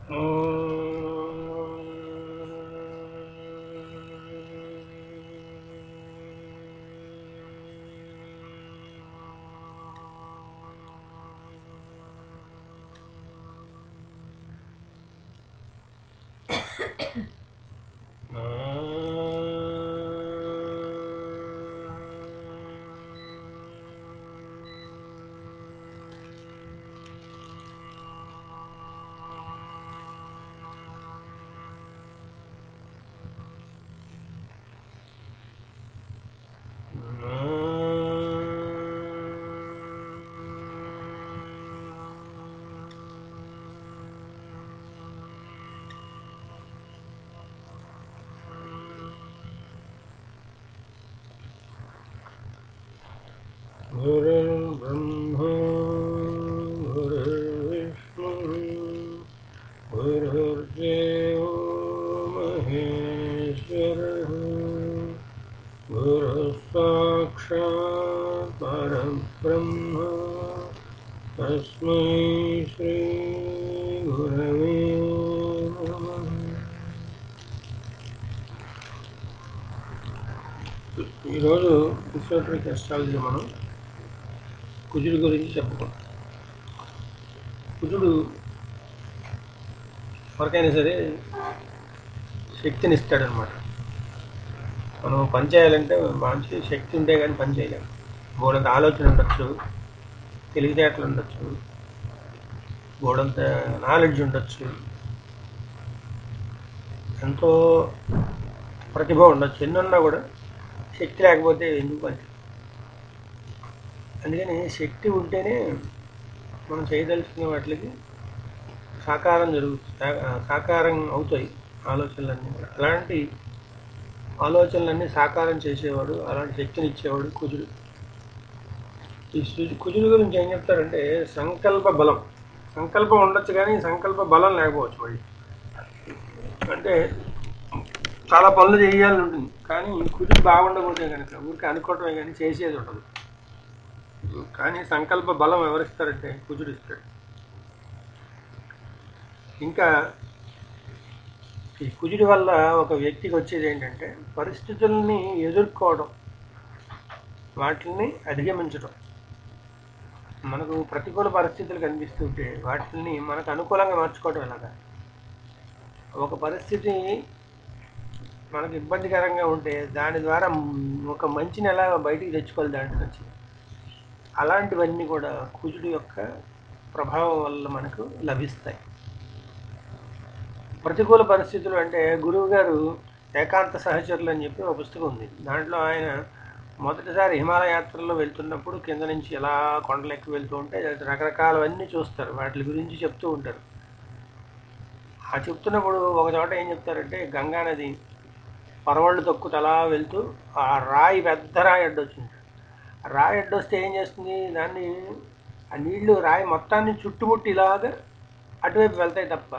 गुरुर्ब्रह्मा गुरुर्विष्णु गुरुर्देवो महेश्वरः गुरुः साक्षात् परब्रह्म तस्मै श्रीगुरवे नमः ఈరోజు ఫిజియోథెరపీ అస్ట్రాలజీలో మనం కుజుడు గురించి చెప్పుకుంటాం కుజుడు ఎవరికైనా సరే శక్తిని ఇస్తాడనమాట మనం పని చేయాలంటే మంచి శక్తి ఉంటే కానీ పని చేయలేము బోడంత ఆలోచన ఉండొచ్చు తెలివితేటలు ఉండొచ్చు బోడంత నాలెడ్జ్ ఉండొచ్చు ఎంతో ప్రతిభ ఉండొచ్చు ఎన్నున్నా కూడా శక్తి లేకపోతే ఎందుకు పని అందుకని శక్తి ఉంటేనే మనం చేయదలుచుకునే వాటికి సాకారం జరుగుతుంది సా- సాకారం అవుతాయి ఆలోచనలన్నీ కూడా అలాంటి ఆలోచనలన్నీ సాకారం చేసేవాడు అలాంటి శక్తిని ఇచ్చేవాడు కుజుడు ఈ సు- కుజుడు గురించి ఏం చెప్తారంటే సంకల్ప బలం సంకల్పం ఉండొచ్చు కానీ సంకల్ప బలం లేకపోవచ్చు మళ్ళీ అంటే చాలా పనులు చేయాలని ఉంటుంది కానీ కుదిరి బాగుండకపోతే కనుక ఊరికి అనుకోవటమే కానీ చేసేది ఉండదు కానీ సంకల్ప బలం ఎవరిస్తారంటే కుజుడు ఇస్తాడు ఇంకా ఈ కుజుడి వల్ల ఒక వ్యక్తికి వచ్చేది ఏంటంటే పరిస్థితుల్ని ఎదుర్కోవడం వాటిని అధిగమించడం మనకు ప్రతికూల పరిస్థితులు కనిపిస్తుంటే వాటిని మనకు అనుకూలంగా మార్చుకోవడం ఎలాగా ఒక పరిస్థితి మనకు ఇబ్బందికరంగా ఉంటే దాని ద్వారా మ్- ఒక మంచిని ఎలా బయటికి తెచ్చుకోవాలి దాంట్లో నుంచి అలాంటివన్నీ కూడా కుజుడు యొక్క ప్రభావం వల్ల మనకు లభిస్తాయి ప్రతికూల పరిస్థితులు అంటే గురువు గారు ఏకాంత సహచరులు అని చెప్పి ఒక పుస్తకం ఉంది దాంట్లో ఆయన మొదటిసారి హిమాలయ యాత్రలో వెళ్తున్నప్పుడు కింద నుంచి ఎలా కొండలెక్కి వెళ్తూ ఉంటే రకరకాలవన్నీ చూస్తారు వాటి గురించి చెప్తూ ఉంటారు ఆ చెప్తున్నప్పుడు ఒక చోట ఏం చెప్తారంటే గంగా నది పరవళ్ళు తొక్కుతూ అలా వెళ్తూ ఆ రాయి పెద్ద రాయి అడ్డొచ్చింది ఆ రాయి అడ్డొస్తే ఏం చేస్తుంది దాన్ని ఆ నీళ్లు రాయి మొత్తాన్ని చుట్టుముట్టి ఇలాగా అటువైపు వెళ్తాయి తప్ప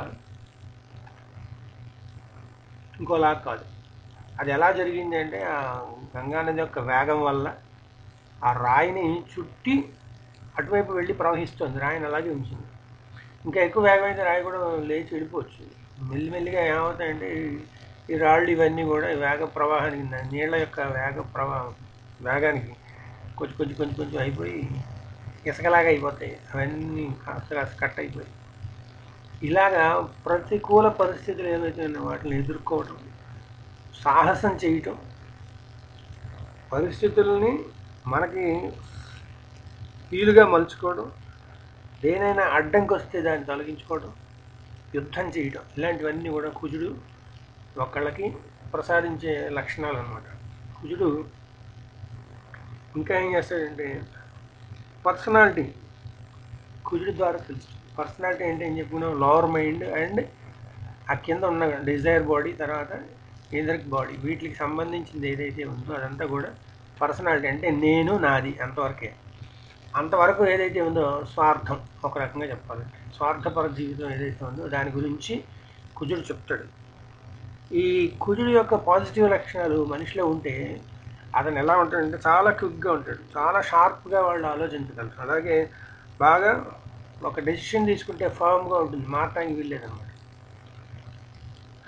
ఇంకోలా కాదు అది ఎలా జరిగింది అంటే ఆ గంగా నది యొక్క వేగం వల్ల ఆ రాయిని చుట్టి అటువైపు వెళ్ళి ప్రవహిస్తుంది రాయిని అలాగే ఉంచింది ఇంకా ఎక్కువ వేగం అయితే రాయి కూడా లేచి వెళ్ళిపోవచ్చు మెల్లిమెల్లిగా ఏమవుతాయంటే ఈ- ఈ రాళ్ళు ఇవన్నీ కూడా ఈ వేగ ప్రవాహానికి న- నీళ్ళ యొక్క వేగ ప్రవాహం వేగానికి కొంచెం కొంచెం కొంచెం కొంచెం అయిపోయి ఇసుకలాగా అయిపోతాయి అవన్నీ కాస్త కాస్త కట్ అయిపోయి ఇలాగా ప్రతికూల పరిస్థితులు ఏవైతే ఉన్నాయో వాటిని ఎదుర్కోవటం సాహసం చేయటం పరిస్థితుల్ని మనకి వీలుగా మలుచుకోవడం దేనైనా అడ్డంకి వస్తే దాన్ని తొలగించుకోవడం యుద్ధం చేయడం ఇలాంటివన్నీ కూడా కుజుడు ఒకళ్ళకి ప్రసాదించే లక్షణాలు అన్నమాట కుజుడు ఇంకా ఏం చేస్తాడంటే పర్సనాలిటీ కుజుడి ద్వారా తెలుస్తుంది పర్సనాలిటీ అంటే ఏం చెప్పుకున్నాం లోవర్ మైండ్ అండ్ ఆ కింద ఉన్న డిజైర్ బాడీ తర్వాత ఇంద్రిక్ బాడీ వీటికి సంబంధించింది ఏదైతే ఉందో అదంతా కూడా పర్సనాలిటీ అంటే నేను నాది అంతవరకే అంతవరకు ఏదైతే ఉందో స్వార్థం ఒక రకంగా చెప్పాలంటే స్వార్థపర జీవితం ఏదైతే ఉందో దాని గురించి కుజుడు చెప్తాడు ఈ కుజుడు యొక్క పాజిటివ్ లక్షణాలు మనిషిలో ఉంటే అతను ఎలా ఉంటాడంటే చాలా క్విక్గా ఉంటాడు చాలా షార్ప్గా వాళ్ళు ఆలోచించగలరు అలాగే బాగా ఒక డెసిషన్ తీసుకుంటే ఫామ్గా ఉంటుంది మారటానికి వీల్లేదన్నమాట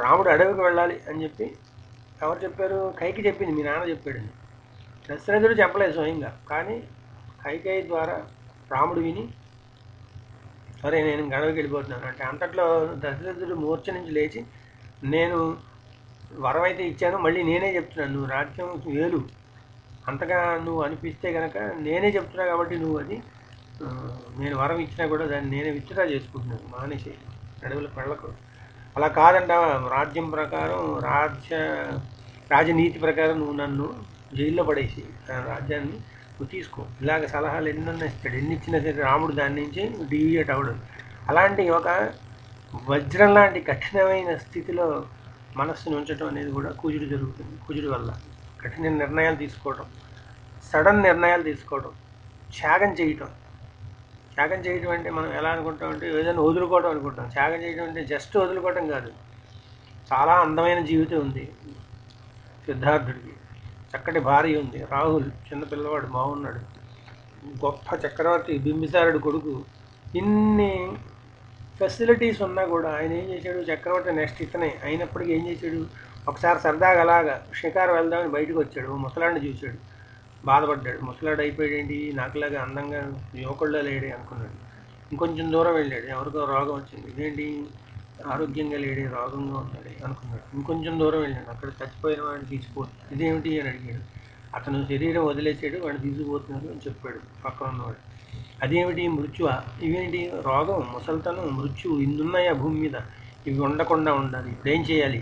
రాముడు అడవికి వెళ్ళాలి అని చెప్పి ఎవరు చెప్పారు కైకి చెప్పింది మీ నాన్న చెప్పాడు దశరథుడు చెప్పలేదు స్వయంగా కానీ కైకేయి ద్వారా రాముడు విని సరే నేను గడవకి వెళ్ళిపోతున్నాను అంటే అంతట్లో దశరథుడు మూర్ఛ నుంచి లేచి నేను వరం అయితే ఇచ్చాను మళ్ళీ నేనే చెప్తున్నాను నువ్వు రాజ్యం వేలు అంతగా నువ్వు అనిపిస్తే కనుక నేనే చెప్తున్నా కాబట్టి నువ్వు అది ఆ, నేను వరం ఇచ్చినా కూడా దాన్ని నేనే విత్డ్రా చేసుకుంటున్నాను మానేసి అడవులకు వెళ్ళకు అలా కాదంట రాజ్యం ప్రకారం రాజ్య రాజనీతి ప్రకారం నువ్వు నన్ను జైల్లో పడేసి ఆ రాజ్యాన్ని నువ్వు తీసుకో ఇలాగ సలహాలు ఎన్నెన్నో ఇస్తాడు ఎన్ని ఇచ్చినా సరే రాముడు దాని నుంచి డీవియేట్ అవడం అలాంటి ఒక వజ్రం లాంటి కఠినమైన స్థితిలో మనస్సును ఉంచడం అనేది కూడా కుజుడు జరుగుతుంది కుజుడు వల్ల కఠిన నిర్ణయాలు తీసుకోవడం సడన్ నిర్ణయాలు తీసుకోవడం త్యాగం చేయటం త్యాగం చేయడం అంటే మనం ఎలా అనుకుంటాం అంటే ఏదైనా వదులుకోవడం అనుకుంటాం త్యాగం చేయడం అంటే జస్ట్ వదులుకోవడం కాదు చాలా అందమైన జీవితం ఉంది సిద్ధార్థుడికి చక్కటి భార్య ఉంది రాహుల్ చిన్న పిల్లవాడు బాగున్నాడు గొప్ప చక్రవర్తి బింబిసారుడు కొడుకు ఇన్ని ఫెసిలిటీస్ ఉన్నా కూడా ఆయన ఏం చేశాడు చక్రవర్తి నెక్స్ట్ ఇతనే అయినప్పటికీ ఏం చేశాడు ఒకసారి సరదాగా అలాగా షికారు వెళ్దామని బయటకు వచ్చాడు ఓ ముసలాడిని చూశాడు బాధపడ్డాడు ముసలాడు అయిపోయాడు ఏంటి నాకులాగా అందంగా యువకుళ్ళ లేడే అనుకున్నాడు ఇంకొంచెం దూరం వెళ్ళాడు ఎవరికో రోగం వచ్చింది ఇదేంటి ఆరోగ్యంగా లేడే రోగంగా ఉన్నాడు అనుకున్నాడు ఇంకొంచెం దూరం వెళ్ళాడు అక్కడ చచ్చిపోయిన వాడిని తీసుకుపోతున్నాడు ఇదేమిటి అని అడిగాడు అతను శరీరం వదిలేసాడు వాడిని తీసుకుపోతున్నాడు అని చెప్పాడు పక్కన ఉన్నవాడు అదేమిటి మృత్యువా ఇవేంటి రోగం ముసలితనం మృత్యు ఇన్నున్నాయా భూమి మీద ఇవి ఉండకుండా ఉండాలి ఇప్పుడు ఏం చేయాలి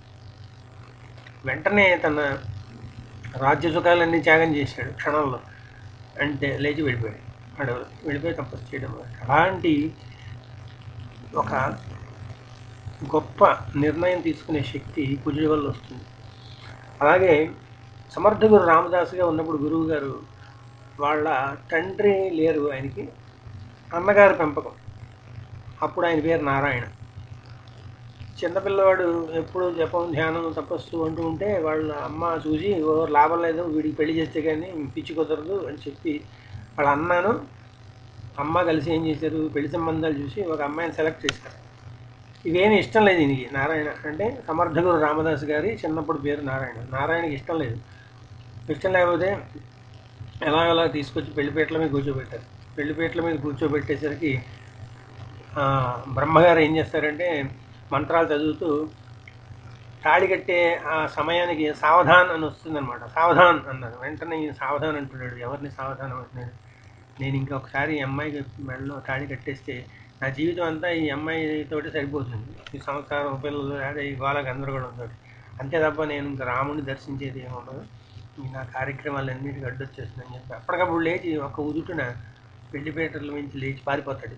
వెంటనే తన రాజ్య సుఖాలన్నీ త్యాగం చేశాడు క్షణంలో అంటే లేచి వెళ్ళిపోయాడు అడవులు వెళ్ళిపోయి తపస్సు చేయడం మొదలెట్టాడు. అలాంటి ఒక గొప్ప నిర్ణయం తీసుకునే శక్తి కుజుడి వల్ల వస్తుంది అలాగే సమర్థ గురు రామదాసుగా ఉన్నప్పుడు గురువు గారు వాళ్ళ తండ్రి లేరు ఆయనకి అన్నగారి పెంపకం అప్పుడు ఆయన పేరు నారాయణ చిన్నపిల్లవాడు ఎప్పుడు జపం ధ్యానం తపస్సు అంటూ ఉంటే వాళ్ళ అమ్మ చూసి ఓ లాభం లేదు వీడికి పెళ్లి చేస్తే కానీ పిచ్చి కుదరదు అని చెప్పి వాళ్ళ అన్నను అమ్మ కలిసి ఏం చేశారు పెళ్లి సంబంధాలు చూసి ఒక అమ్మాయిని సెలెక్ట్ చేశారు ఇవేమీ ఇష్టం లేదు ఈయనకి నారాయణ అంటే సమర్థగురు రామదాస్ గారి చిన్నప్పుడు పేరు నారాయణ నారాయణకి ఇష్టం లేదు ఇష్టం లేకపోతే ఎలా ఎలా తీసుకొచ్చి పెళ్లిపేటల మీద కూర్చోబెట్టారు పెళ్లిపేటల మీద కూర్చోబెట్టేసరికి ఆ, బ్రహ్మగారు ఏం చేస్తారంటే మంత్రాలు చదువుతూ తాళి కట్టే ఆ సమయానికి సావధాన్ అని వస్తుందన్నమాట సావధాన్ అన్నారు వెంటనే ఈయన సావధాన్ అంటున్నాడు ఎవరిని సావధానం అంటున్నాడు నేను ఇంకొకసారి ఈ అమ్మాయికి మెడలో తాళి కట్టేస్తే నా జీవితం అంతా ఈ అమ్మాయితోటి సరిపోతుంది ఈ సంస్కారం పిల్లలు అదే ఈ గోళ గందరగోళంతో అంతే తప్ప నేను ఇంకా రాముడిని దర్శించేది ఏమి ఉండదు ఈ నా కార్యక్రమాలన్నిటికీ అడ్డొచ్చేస్తుందని చెప్పి అప్పటికప్పుడు లేచి ఒక ఉదుటున పెళ్లిపేటల నుంచి లేచి పారిపోతాడు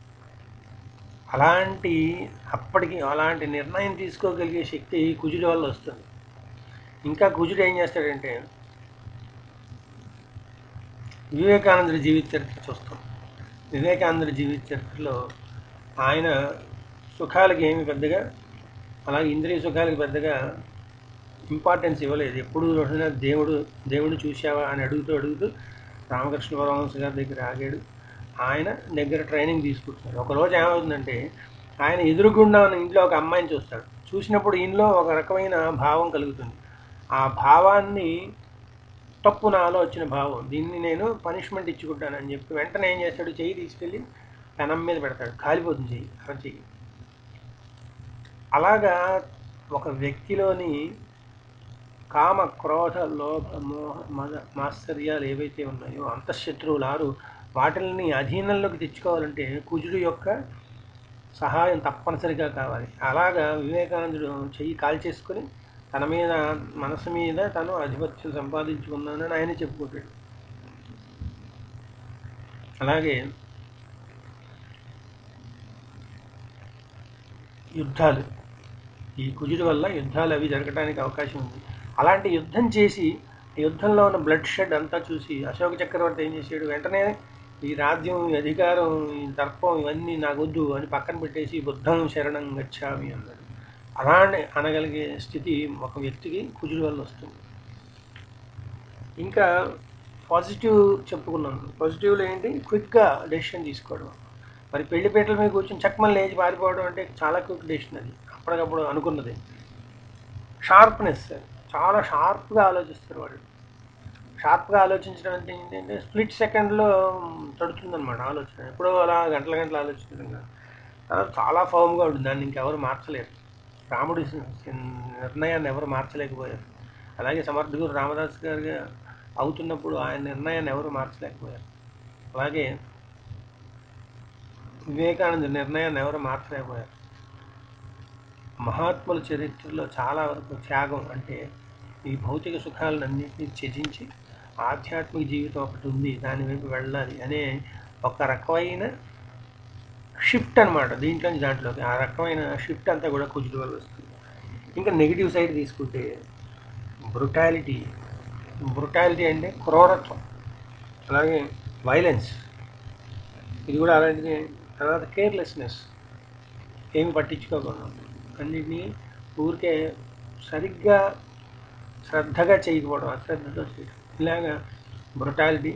అలాంటి అప్పటికి అలాంటి నిర్ణయం తీసుకోగలిగే శక్తి కుజుడి వల్ల వస్తుంది ఇంకా కుజుడు ఏం చేస్తాడంటే వివేకానందుడి జీవిత చరిత్ర చూస్తాం వివేకానందుడి జీవిత చరిత్రలో ఆయన సుఖాలకి ఏమి పెద్దగా అలాగే ఇంద్రియ సుఖాలకి పెద్దగా ఇంపార్టెన్స్ ఇవ్వలేదు ఎప్పుడు చూసినా దేవుడు దేవుడు చూసావా అని అడుగుతూ అడుగుతూ రామకృష్ణ పరమహంస గారి దగ్గర ఆగాడు ఆయన దగ్గర ట్రైనింగ్ తీసుకుంటున్నాడు ఒకరోజు ఏమవుతుందంటే ఆయన ఎదురుగుండా ఉన్న ఇంట్లో ఒక అమ్మాయిని చూస్తాడు చూసినప్పుడు ఈయనలో ఒక రకమైన భావం కలుగుతుంది ఆ భావాన్ని తప్పు నాలో వచ్చిన భావం దీన్ని నేను పనిష్మెంట్ ఇచ్చుకుంటానని చెప్పి వెంటనే ఏం చేస్తాడు చెయ్యి తీసుకెళ్ళి పెనం మీద పెడతాడు కాలిపోతుంది చెయ్యి అర చెయ్యి అలాగా ఒక వ్యక్తిలోని కామ క్రోధ లోభ మోహ మద మాత్సర్యాలు ఏవైతే ఉన్నాయో అంతఃశత్రువులారు వాటిని అధీనంలోకి తెచ్చుకోవాలంటే కుజుడు యొక్క సహాయం తప్పనిసరిగా కావాలి అలాగా వివేకానందుడు చెయ్యి కాల్చేసుకొని తన మీద మనసు మీద తను ఆధిపత్యం సంపాదించుకున్నానని ఆయన చెప్పుకుంటాడు అలాగే యుద్ధాలు ఈ కుజుడి వల్ల యుద్ధాలు అవి జరగడానికి అవకాశం ఉంది అలాంటి యుద్ధం చేసి ఈ యుద్ధంలో ఉన్న బ్లడ్ షెడ్ అంతా చూసి అశోక చక్రవర్తి ఏం చేశాడు వెంటనే ఈ రాజ్యం ఈ అధికారం ఈ దర్పం ఇవన్నీ నాకొద్దు అని పక్కన పెట్టేసి బుద్ధం శరణం గచ్చామి అన్నాడు అలానే అనగలిగే స్థితి ఒక వ్యక్తికి కుజుడి వల్ల వస్తుంది ఇంకా పాజిటివ్ చెప్పుకున్నాం పాజిటివ్లో ఏంటి క్విక్గా డెసిషన్ తీసుకోవడం మరి పెళ్లిపేటల మీద కూర్చొని చక్కమని లేచి పారిపోవడం అంటే చాలా క్విక్ డెసిషన్ అది అప్పటికప్పుడు అనుకున్నది షార్ప్నెస్ చాలా షార్ప్గా ఆలోచిస్తారు వాళ్ళు షార్ప్గా ఆలోచించడం అంటే ఏంటంటే స్ప్లిట్ సెకండ్లో తడుతుందన్నమాట ఆలోచన ఎప్పుడో అలా గంటల గంటలు ఆలోచించడం కాదు. తర్వాత చాలా ఫామ్గా ఉంటుంది దాన్ని ఇంకెవరు మార్చలేరు రాముడి సి- సి- నిర్ణయాన్ని ఎవరు మార్చలేకపోయారు అలాగే సమర్థుడు రామదాస్ గారు అవుతున్నప్పుడు ఆయన నిర్ణయాన్ని ఎవరు మార్చలేకపోయారు అలాగే వివేకానంద నిర్ణయాన్ని ఎవరు మార్చలేకపోయారు మహాత్ముల చరిత్రలో చాలా వరకు త్యాగం అంటే ఈ భౌతిక సుఖాలన్నింటినీ త్యజించి ఆధ్యాత్మిక జీవితం ఒకటి ఉంది దాని వైపు వెళ్ళాలి అనే ఒక రకమైన షిఫ్ట్ అన్నమాట దీంట్లో నుంచి దాంట్లోకి ఆ రకమైన షిఫ్ట్ అంతా కూడా కుజుడు వల్ల వస్తుంది ఇంకా నెగిటివ్ సైడ్ తీసుకుంటే బ్రుటాలిటీ బ్రుటాలిటీ అంటే క్రూరత్వం అలాగే వైలెన్స్ ఇది కూడా అలాంటిది తర్వాత కేర్లెస్నెస్ ఏమి పట్టించుకోకుండా అన్నిటినీ ఊరికే సరిగ్గా శ్రద్ధగా చేయకపోవడం అశ్రద్ధతో చేయడం ఇలాగా బ్రొటాలిటీ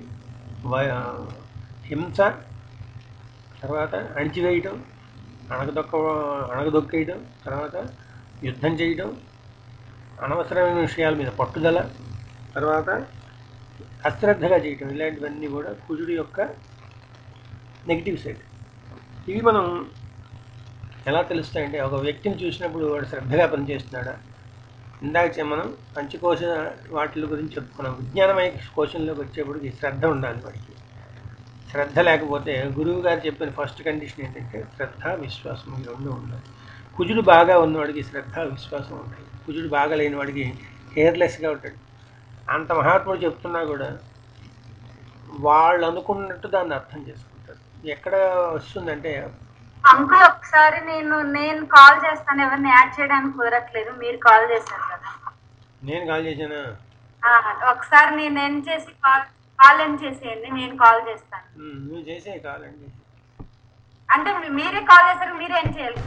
హింస తర్వాత అణిచివేయటం అణగదొక్క అణగదొక్కేయడం తర్వాత యుద్ధం చేయడం అనవసరమైన విషయాల మీద పట్టుదల తర్వాత అశ్రద్ధగా చేయటం ఇలాంటివన్నీ కూడా కుజుడి యొక్క నెగిటివ్ సైడ్ ఇవి మనం ఎలా తెలుస్తాయంటే ఒక వ్యక్తిని చూసినప్పుడు వాడు శ్రద్ధగా పనిచేస్తున్నాడా ఇందాక చె- మనం పంచకోశ వాటి గురించి చెప్పుకున్నాం విజ్ఞానమయ కోశంలోకి వచ్చేప్పటికి శ్రద్ధ ఉండాలి వాడికి శ్రద్ధ లేకపోతే గురువు గారు చెప్పిన ఫస్ట్ కండిషన్ ఏంటంటే శ్రద్ధ విశ్వాసం ఈ రెండు ఉండాలి కుజుడు బాగా ఉన్నవాడికి శ్రద్ధ విశ్వాసం ఉంటాయి కుజుడు బాగా లేని వాడికి కేర్లెస్గా ఉంటాడు అంత మహాత్ముడు చెప్తున్నా కూడా వాళ్ళు అనుకున్నట్టు దాన్ని అర్థం చేసుకుంటారు ఎక్కడ వస్తుందంటే అంకుల్ ఒకసారి నేను నేను కాల్ చేస్తాను ఎవరిని యాడ్ చేయడానికి కుదరట్లేదు మీరు కాల్ చేశారు కదా నేను కాల్ చేశానా ఆ, ఒకసారి నేను ఎండ్ చేసి కాల్ కాల్ ఎండ్ చేసేయండి నేను కాల్ చేస్తాను ఉమ్, నువ్వు చేసే కాలండి అంటే మీ- మీరే కాల్ చేశారు మీరే ఎండ్ చేయాలి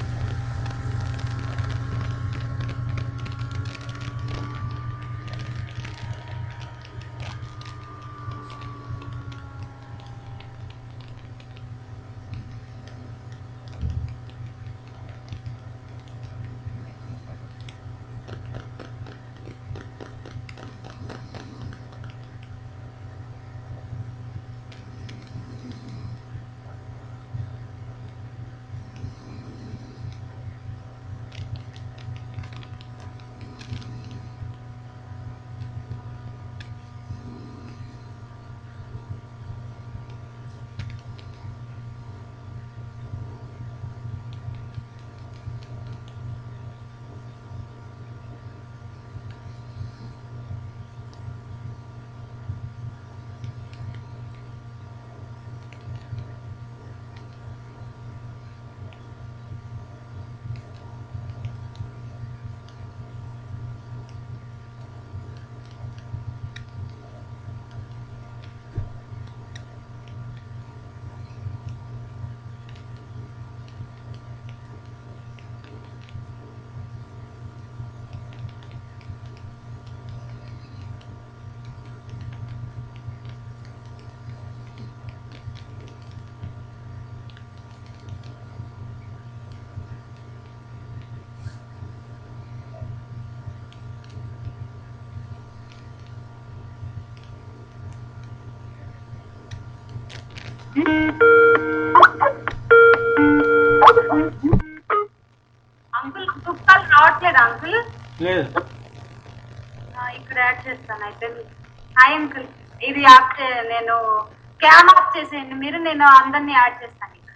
అంకుల్ గ్రూప్ కాల్ రావట్లేదు అంకుల్ లేదు ఆ, ఇక్కడ యాడ్ చేస్తాను అయితే హాయ్ అంకుల్ ఇది యాప్ చే- నేను క్యామ్ ఆఫ్ చేసేయండి మీరు నేను అందరినీ యాడ్ చేస్తాను ఇక్కడ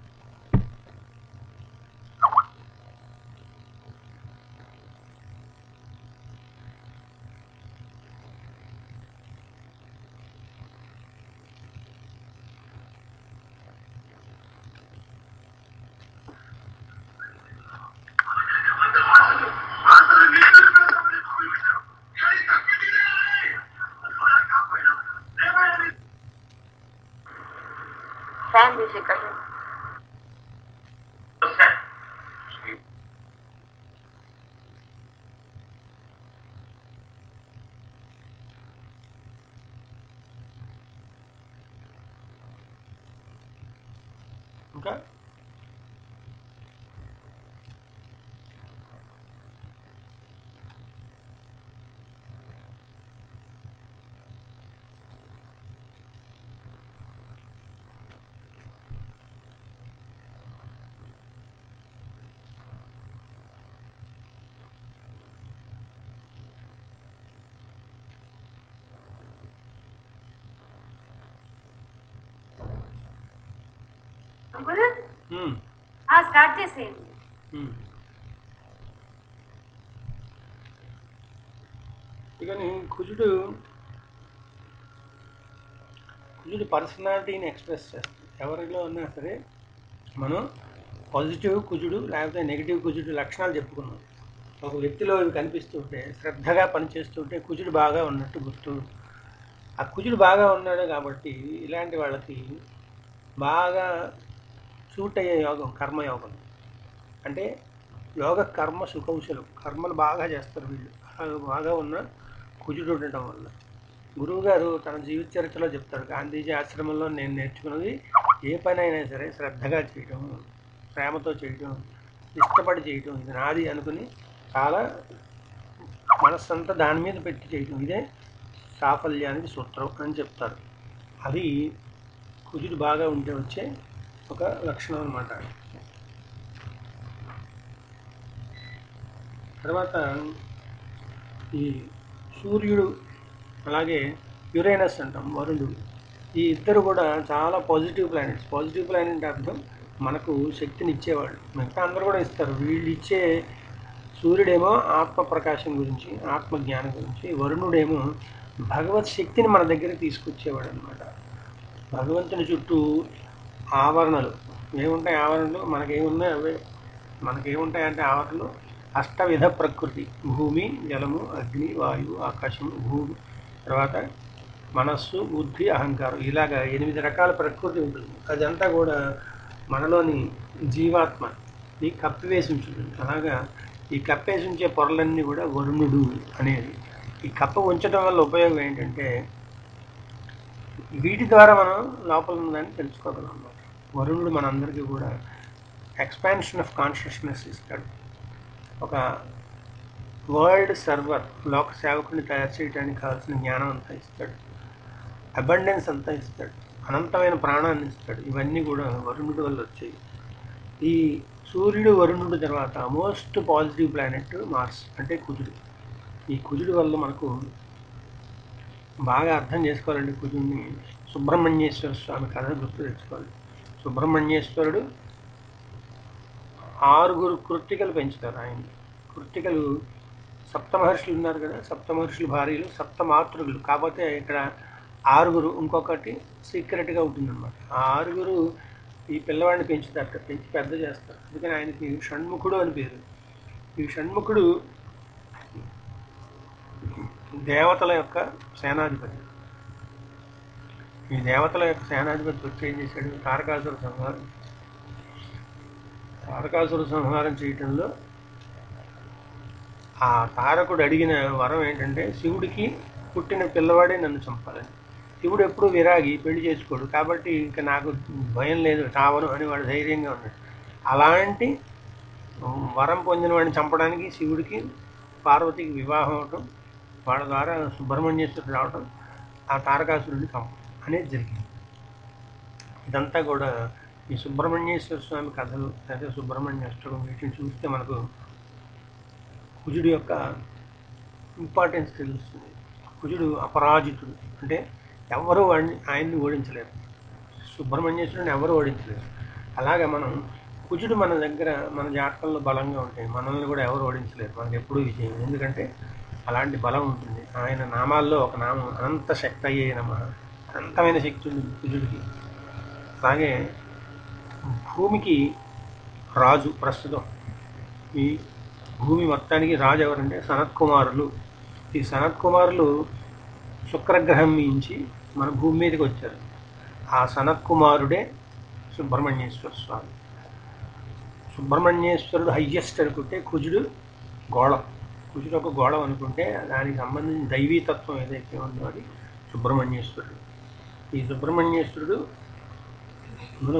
ఫ్యాన్ తీసి ఇక్కడ ఇంకా అంకుల్ ఉమ్, ఆ, స్టార్ట్ చేసేయండి ఉమ్. ఇకని కుజుడు కుజుడు పర్సనాలిటీని ఎక్స్ప్రెస్ చేస్తుంది ఎవరిలో ఉన్నా సరే మనం పాజిటివ్ కుజుడు లేకపోతే నెగిటివ్ కుజుడు లక్షణాలు చెప్పుకున్నాం ఒక వ్యక్తిలో ఇవి కనిపిస్తుంటే శ్రద్ధగా పనిచేస్తుంటే కుజుడు బాగా ఉన్నట్టు గుర్తు ఆ కుజుడు బాగా ఉన్నాడు కాబట్టి ఇలాంటి వాళ్ళకి బాగా సూట్ అయ్యే యోగం కర్మయోగం అంటే యోగ కర్మ సుకౌశలం కర్మలు బాగా చేస్తారు వీళ్ళు అలా బాగా ఉన్న కుజుడు ఉండటం వల్ల గురువు గారు తన జీవిత చరిత్రలో చెప్తారు గాంధీజీ ఆశ్రమంలో నేను నేర్చుకున్నది ఏ పని అయినా సరే శ్రద్ధగా చేయడం ప్రేమతో చేయడం ఇష్టపడి చేయడం ఇది నాది అనుకుని చాలా మనస్సంతా దాని మీద పెట్టి చేయడం ఇదే సాఫల్యానికి సూత్రం అని చెప్తారు అది కుజుడు బాగా ఉంటే వచ్చే ఒక లక్షణం అన్నమాట తర్వాత ఈ సూర్యుడు అలాగే యురేనస్ అంటాం వరుణుడు ఈ ఇద్దరు కూడా చాలా పాజిటివ్ ప్లానెట్స్ పాజిటివ్ ప్లానెట్ అర్థం మనకు శక్తిని ఇచ్చేవాళ్ళు మిగతా అందరూ కూడా ఇస్తారు వీళ్ళు ఇచ్చే సూర్యుడేమో ఆత్మ ప్రకాశం గురించి ఆత్మ జ్ఞానం గురించి వరుణుడేమో భగవత్ శక్తిని మన దగ్గరికి తీసుకొచ్చేవాడు అనమాట భగవంతుని చుట్టూ ఆవరణలు ఏముంటాయి ఆవరణలు మనకేమున్నాయి అవే మనకేముంటాయి అంటే ఆవరణలు అష్టవిధ ప్రకృతి భూమి జలము అగ్ని వాయువు ఆకాశము భూమి తర్వాత మనస్సు బుద్ధి అహంకారం ఇలాగ ఎనిమిది రకాల ప్రకృతి ఉంటుంది అదంతా కూడా మనలోని జీవాత్మని కప్పివేసి ఉంచుతుంది అలాగా ఈ కప్పేసి ఉంచే పొరలన్నీ కూడా వరుణుడు అనేది ఈ కప్ప ఉంచడం వల్ల ఉపయోగం ఏంటంటే వీటి ద్వారా మనం లోపల ఉందని తెలుసుకోగలం అన్నమాట వరుణుడు మనందరికీ కూడా ఎక్స్పాన్షన్ ఆఫ్ కాన్షియస్నెస్ ఇస్తాడు ఒక వరల్డ్ సర్వర్ లోక సేవకుని తయారు చేయడానికి కావాల్సిన జ్ఞానం అంతా ఇస్తాడు అబండెన్స్ అంతా ఇస్తాడు అనంతమైన ప్రాణాన్ని ఇస్తాడు ఇవన్నీ కూడా వరుణుడి వల్ల వచ్చాయి ఈ సూర్యుడు వరుణుడు తర్వాత మోస్ట్ పాజిటివ్ ప్లానెట్ మార్స్ అంటే కుజుడు ఈ కుజుడు వల్ల మనకు బాగా అర్థం చేసుకోవాలండి కుజుడిని సుబ్రహ్మణ్యేశ్వర స్వామి కథ గుర్తు తెచ్చుకోవాలి సుబ్రహ్మణ్యేశ్వరుడు ఆరుగురు కృత్తికలు పెంచుతారు ఆయన కృత్తికలు సప్తమహర్షులు ఉన్నారు కదా సప్తమహర్షులు భార్యలు సప్తమాతృకులు కాకపోతే ఇక్కడ ఆరుగురు ఇంకొకటి సీక్రెట్గా ఉంటుందన్నమాట ఆ ఆరుగురు ఈ పిల్లవాడిని పెంచుతారట పెంచి పెద్ద చేస్తారు అందుకని ఆయనకి షణ్ముఖుడు అని పేరు ఈ షణ్ముఖుడు దేవతల యొక్క సేనాధిపతి ఈ దేవతల యొక్క సేనాధిపతి వచ్చి ఏం చేశాడు తారకాసుర సంహారం తారకాసుర సంహారం చేయటంలో ఆ తారకుడు అడిగిన వరం ఏంటంటే శివుడికి పుట్టిన పిల్లవాడే నన్ను చంపాలని శివుడు ఎప్పుడు విరాగి పెళ్లి చేసుకోడు కాబట్టి ఇంకా నాకు భయం లేదు చావను అని వాడు ధైర్యంగా ఉన్నాడు అలాంటి వరం పొందిన వాడిని చంపడానికి శివుడికి పార్వతికి వివాహం అవటం వాళ్ళ ద్వారా సుబ్రహ్మణ్యేశ్వరుడు రావటం ఆ తారకాసురుడిని చంపడం అనేది జరిగింది ఇదంతా కూడా ఈ సుబ్రహ్మణ్యేశ్వర స్వామి కథలు లేదా సుబ్రహ్మణ్యేశ్వరం వీటిని చూస్తే మనకు కుజుడు యొక్క ఇంపార్టెన్స్ తెలుస్తుంది కుజుడు అపరాజితుడు అంటే ఎవరు వాడిని ఆయన్ని ఓడించలేరు సుబ్రహ్మణ్యేశ్వరుని ఎవరు ఓడించలేరు అలాగే మనం కుజుడు మన దగ్గర మన జాతకంలో బలంగా ఉంటాయి మనల్ని కూడా ఎవరు ఓడించలేరు మనకి ఎప్పుడూ విజయం ఎందుకంటే అలాంటి బలం ఉంటుంది ఆయన నామాల్లో ఒక నామం అనంత శక్తి అయ్యే నమ అనంతమైన శక్తి ఉంది కుజుడికి అలాగే భూమికి రాజు ప్రస్తుతం ఈ భూమి మొత్తానికి రాజు ఎవరంటే సనత్ కుమారులు ఈ సనత్ కుమారులు శుక్రగ్రహం నుంచి మన భూమి మీదకి వచ్చారు ఆ సనత్ కుమారుడే సుబ్రహ్మణ్యేశ్వర స్వామి సుబ్రహ్మణ్యేశ్వరుడు హయ్యెస్ట్ అనుకుంటే కుజుడు గోళం కుజుడు ఒక గోళం అనుకుంటే దానికి సంబంధించిన దైవీతత్వం ఏదైతే ఉందో అది సుబ్రహ్మణ్యేశ్వరుడు ఈ సుబ్రహ్మణ్యేశ్వరుడు మనం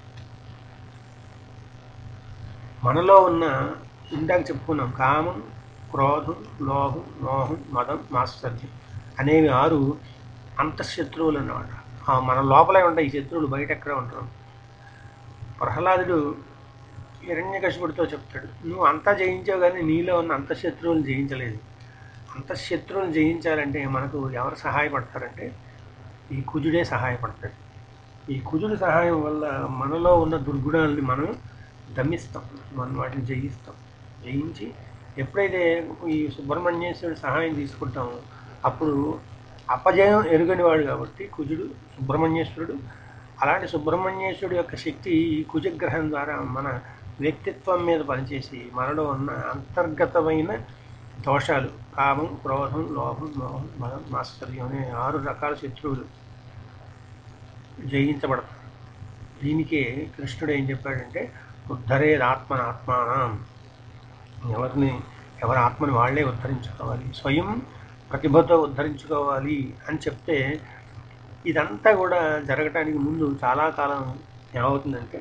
మనలో ఉన్న ఇందాక చెప్పుకున్నాం కామం క్రోధం లోహం మోహం మదం మాత్సర్యం అనేవి ఆరు అంతఃశత్రువులు అన్నమాట ఆ మన లోపలే ఉంటాయి ఈ శత్రువులు బయట ఎక్కడ ఉంటారు ప్రహ్లాదుడు హిరణ్యకశిపుడితో చెప్తాడు నువ్వు అంతా జయించావు కానీ నీలో ఉన్న అంతఃశత్రువులు జయించలేదు అంతఃశత్రువులు జయించాలంటే మనకు ఎవరు సహాయపడతారంటే ఈ కుజుడే సహాయపడతాడు ఈ కుజుడి సహాయం వల్ల మనలో ఉన్న దుర్గుణాలని మనం దమిస్తాం మనం వాటిని జయిస్తాం జయించి ఎప్పుడైతే ఈ సుబ్రహ్మణ్యేశ్వరుడి సహాయం తీసుకుంటామో అప్పుడు అపజయం ఎరుగనివాడు కాబట్టి కుజుడు సుబ్రహ్మణ్యేశ్వరుడు అలాంటి సుబ్రహ్మణ్యేశ్వరుడు యొక్క శక్తి ఈ కుజగ్రహం ద్వారా మన వ్యక్తిత్వం మీద పనిచేసి మనలో ఉన్న అంతర్గతమైన దోషాలు కామం క్రోధం లోభం మోహం మదం మాత్సర్యం అనే ఆరు రకాల శత్రువులు జయించబడతారు దీనికే కృష్ణుడు ఏం చెప్పాడంటే ఉద్ధరేది ఆత్మన ఆత్మానం ఎవరిని ఎవరి ఆత్మని వాళ్ళే ఉద్ధరించుకోవాలి స్వయం ప్రతిభతో ఉద్ధరించుకోవాలి అని చెప్తే ఇదంతా కూడా జరగటానికి ముందు చాలా కాలం ఏమవుతుందంటే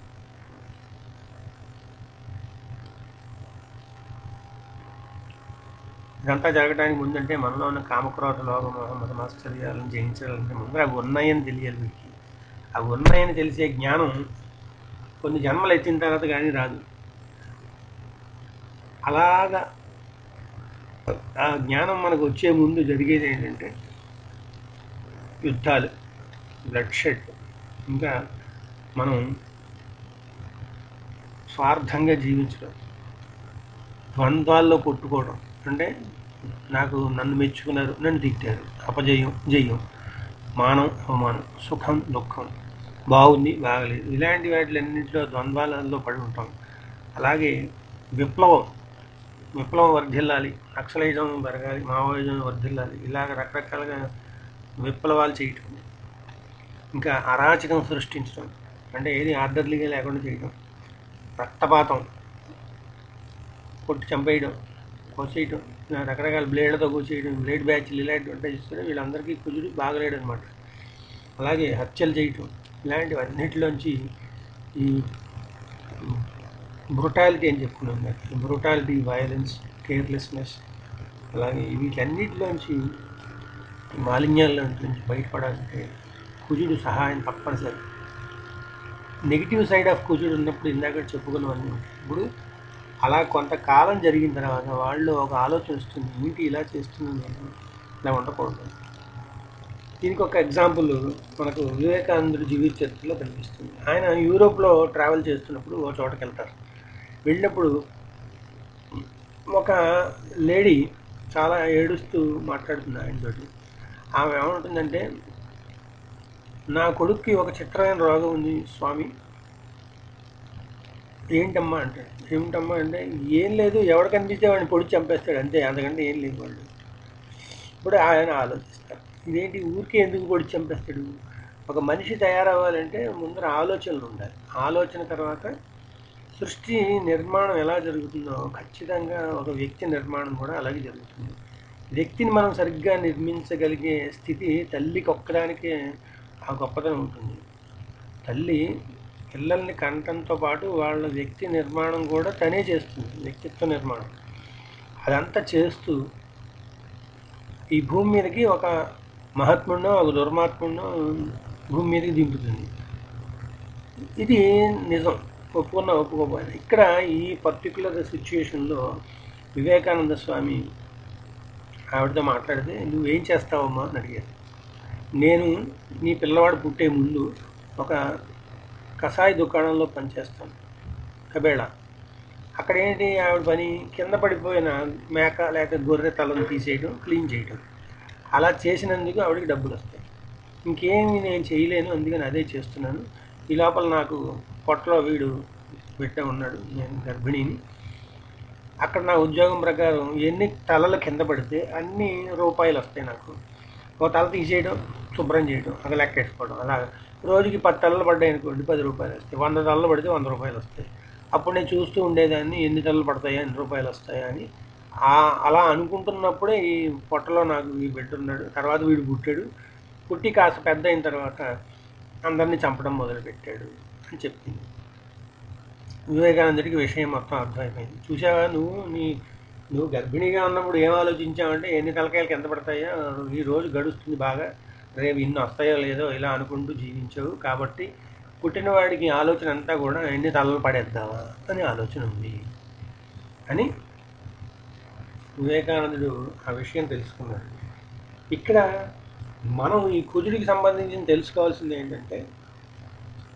ఇదంతా జరగడానికి ముందంటే మనలో ఉన్న కామక్రోధ లోభ మహమ్మద్ మాశ్చర్యాలను జయించాలంటే ముందు అవి ఉన్నాయని తెలియాలి వీడికి అవి ఉన్నాయని తెలిసే జ్ఞానం కొన్ని జన్మలు ఎత్తిన తర్వాత కానీ రాదు అలాగా ఆ జ్ఞానం మనకు వచ్చే ముందు జరిగేది ఏంటంటే యుద్ధాలు బ్లడ్ షెడ్ ఇంకా మనం స్వార్థంగా జీవించడం ద్వంద్వాల్లో కొట్టుకోవడం అంటే నాకు నన్ను మెచ్చుకున్నారు నన్ను తిట్టారు అపజయం జయం మానం అవమానం సుఖం దుఃఖం బాగుంది బాగలేదు ఇలాంటి వాటిలన్నింటిలో ద్వంద్వాలలో పడి ఉంటాం అలాగే విప్లవం విప్లవం వర్ధిల్లాలి నక్సలైజం పెరగాలి మావోయిజం వర్ధిల్లాలి ఇలాగ రకరకాలుగా విప్లవాలు చేయటం ఇంకా అరాచకం సృష్టించడం అంటే ఏది ఆర్డర్లీగా లేకుండా చేయడం రక్తపాతం కొట్టి చంపేయడం కోసేయటం ఇలా రకరకాల బ్లేడ్లతో కోసేయడం బ్లేడ్ బ్యాచ్లు ఇలాంటివి ఉంటాయి చూస్తే వీళ్ళందరికీ కుజుడు బాగలేడు అనమాట అలాగే హత్యలు చేయటం ఇలాంటివన్నిటిలోంచి ఈ బ్రుటాలిటీ అని చెప్పుకున్నాం కదా బ్రుటాలిటీ వైలెన్స్ కేర్లెస్నెస్ అలాగే వీటన్నిటిలోంచి ఈ మాలిన్యాల నుంచి బయటపడాలంటే కుజుడు సహాయం తప్పనిసరి నెగిటివ్ సైడ్ ఆఫ్ కుజుడు ఉన్నప్పుడు ఇందాక చెప్పుకున్నవన్నీ ఉంటాయి ఇప్పుడు అలా కొంతకాలం జరిగిన తర్వాత వాళ్ళు ఒక ఆలోచన వస్తుంది ఏంటి ఇలా చేస్తున్నాను నేను ఇలా ఉండకూడదు దీనికి ఒక ఎగ్జాంపుల్ మనకు వివేకానందుడి జీవిత చరిత్రలో కనిపిస్తుంది ఆయన యూరోప్లో ట్రావెల్ చేస్తున్నప్పుడు ఓ చోటకి వెళ్తారు వెళ్ళినప్పుడు ఒక లేడీ చాలా ఏడుస్తూ మాట్లాడుతుంది ఆయనతోటి ఆమె ఏమంటుందంటే నా కొడుక్కి ఒక చిత్రమైన రోగం ఉంది స్వామి ఏంటమ్మా అంటే ఏమిటమ్మా అంటే ఏం లేదు ఎవడు కనిపిస్తే వాడిని పొడి చంపేస్తాడు అంతే అంతకంటే ఏం లేదు వాళ్ళు ఇప్పుడు ఆయన ఆలోచిస్తారు ఇదేంటి ఊరికే ఎందుకు పొడి చంపేస్తాడు ఒక మనిషి తయారవ్వాలంటే ముందర ఆలోచనలు ఉండాలి ఆలోచన తర్వాత సృష్టి నిర్మాణం ఎలా జరుగుతుందో ఖచ్చితంగా ఒక వ్యక్తి నిర్మాణం కూడా అలాగే జరుగుతుంది వ్యక్తిని మనం సరిగ్గా నిర్మించగలిగే స్థితి తల్లికి ఒక్కదానికే ఆ గొప్పతనం ఉంటుంది తల్లి పిల్లల్ని కంటంతో పాటు వాళ్ళ వ్యక్తి నిర్మాణం కూడా తనే చేస్తుంది వ్యక్తిత్వ నిర్మాణం అదంతా చేస్తూ ఈ భూమి మీదకి ఒక మహాత్ముడినో ఒక దుర్మాత్ముడినో భూమి మీదకి దింపుతుంది ఇది నిజం ఒప్పుకున్న ఒప్పుకోపోయినా ఇక్కడ ఈ పర్టికులర్ సిచ్యుయేషన్లో వివేకానంద స్వామి ఆవిడతో మాట్లాడితే నువ్వేం చేస్తావమ్మా అని అడిగారు నేను నీ పిల్లవాడు పుట్టే ముందు ఒక కషాయ దుకాణంలో పనిచేస్తాను కబేళ అక్కడ ఏంటి ఆవిడ పని కింద పడిపోయిన మేక లేక గొర్రె తలను తీసేయడం క్లీన్ చేయడం అలా చేసినందుకు ఆవిడకి డబ్బులు వస్తాయి ఇంకేమి నేను చేయలేను అందుకని అదే చేస్తున్నాను ఈ లోపల నాకు పొట్టలో వీడు బిడ్డ ఉన్నాడు నేను గర్భిణిని అక్కడ నా ఉద్యోగం ప్రకారం ఎన్ని తలలు కింద పడితే అన్ని రూపాయలు వస్తాయి నాకు ఒక తల తీసేయడం శుభ్రం చేయడం అక్కడ లెక్కేసుకోవడం అలా రోజుకి పది తలలు పడ్డాయి అనుకోండి పది రూపాయలు వస్తాయి వంద తలలు పడితే వంద రూపాయలు వస్తాయి అప్పుడు నేను చూస్తూ ఉండేదాన్ని ఎన్ని తలలు పడతాయా ఎన్ని రూపాయలు వస్తాయా అని ఆ- అలా అనుకుంటున్నప్పుడే ఈ పొట్టలో నాకు ఈ బిడ్డ ఉన్నాడు తర్వాత వీడు పుట్టాడు పుట్టి కాస్త పెద్ద అయిన తర్వాత అందరినీ చంపడం మొదలుపెట్టాడు అని చెప్పింది వివేకానందుడికి విషయం మొత్తం అర్థమైపోయింది చూసావా నువ్వు నీ నువ్వు గర్భిణీగా ఉన్నప్పుడు ఏం ఆలోచించావంటే ఎన్ని తలకాయలు ఎంత పడతాయో ఈ రోజు గడుస్తుంది బాగా రేపు ఇన్ని వస్తాయో లేదో ఇలా అనుకుంటూ జీవించావు కాబట్టి పుట్టినవాడికి ఆలోచన అంతా కూడా ఎన్ని తలలు పడేద్దామా అని ఆలోచన ఉంది అని వివేకానందుడు ఆ విషయం తెలుసుకున్నాడు ఇక్కడ మనం ఈ కుజుడికి సంబంధించి తెలుసుకోవాల్సింది ఏంటంటే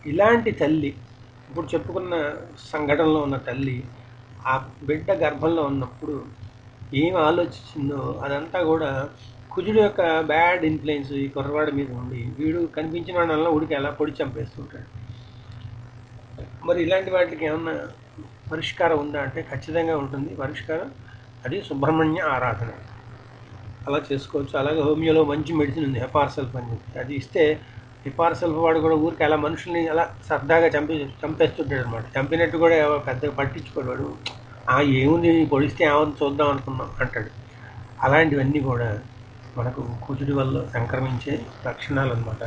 ఇలాంటి తల్లి ఇప్పుడు చెప్పుకున్న సంఘటనలో ఉన్న తల్లి ఆ బిడ్డ గర్భంలో ఉన్నప్పుడు ఏం ఆలోచించిందో అదంతా కూడా కుజుడు యొక్క బ్యాడ్ ఇన్ఫ్లుయెన్స్ ఈ కుర్రవాడి మీద ఉండి వీడు కనిపించిన వాళ్ళ ఉడికి ఎలా పొడి చంపేస్తుంటాడు మరి ఇలాంటి వాటికి ఏమన్నా పరిష్కారం ఉందా అంటే ఖచ్చితంగా ఉంటుంది పరిష్కారం అది సుబ్రహ్మణ్య ఆరాధన అలా చేసుకోవచ్చు అలాగే హోమియోలో మంచి మెడిసిన్ ఉంది హెపార్సల్ఫ్ అని చెప్పి అది ఇస్తే హెపార్సల్ఫ్ వాడు కూడా ఊరికి అలా మనుషుల్ని అలా సరదాగా చంపి చంపేస్తుంటాడు అనమాట చంపినట్టు కూడా ఎవరు పెద్దగా పట్టించుకోడు వాడు ఆ ఏముంది పొడిస్తే ఏమని చూద్దాం అనుకున్నాం అంటాడు అలాంటివన్నీ కూడా మనకు కుజుడి వల్ల సంక్రమించే లక్షణాలు అనమాట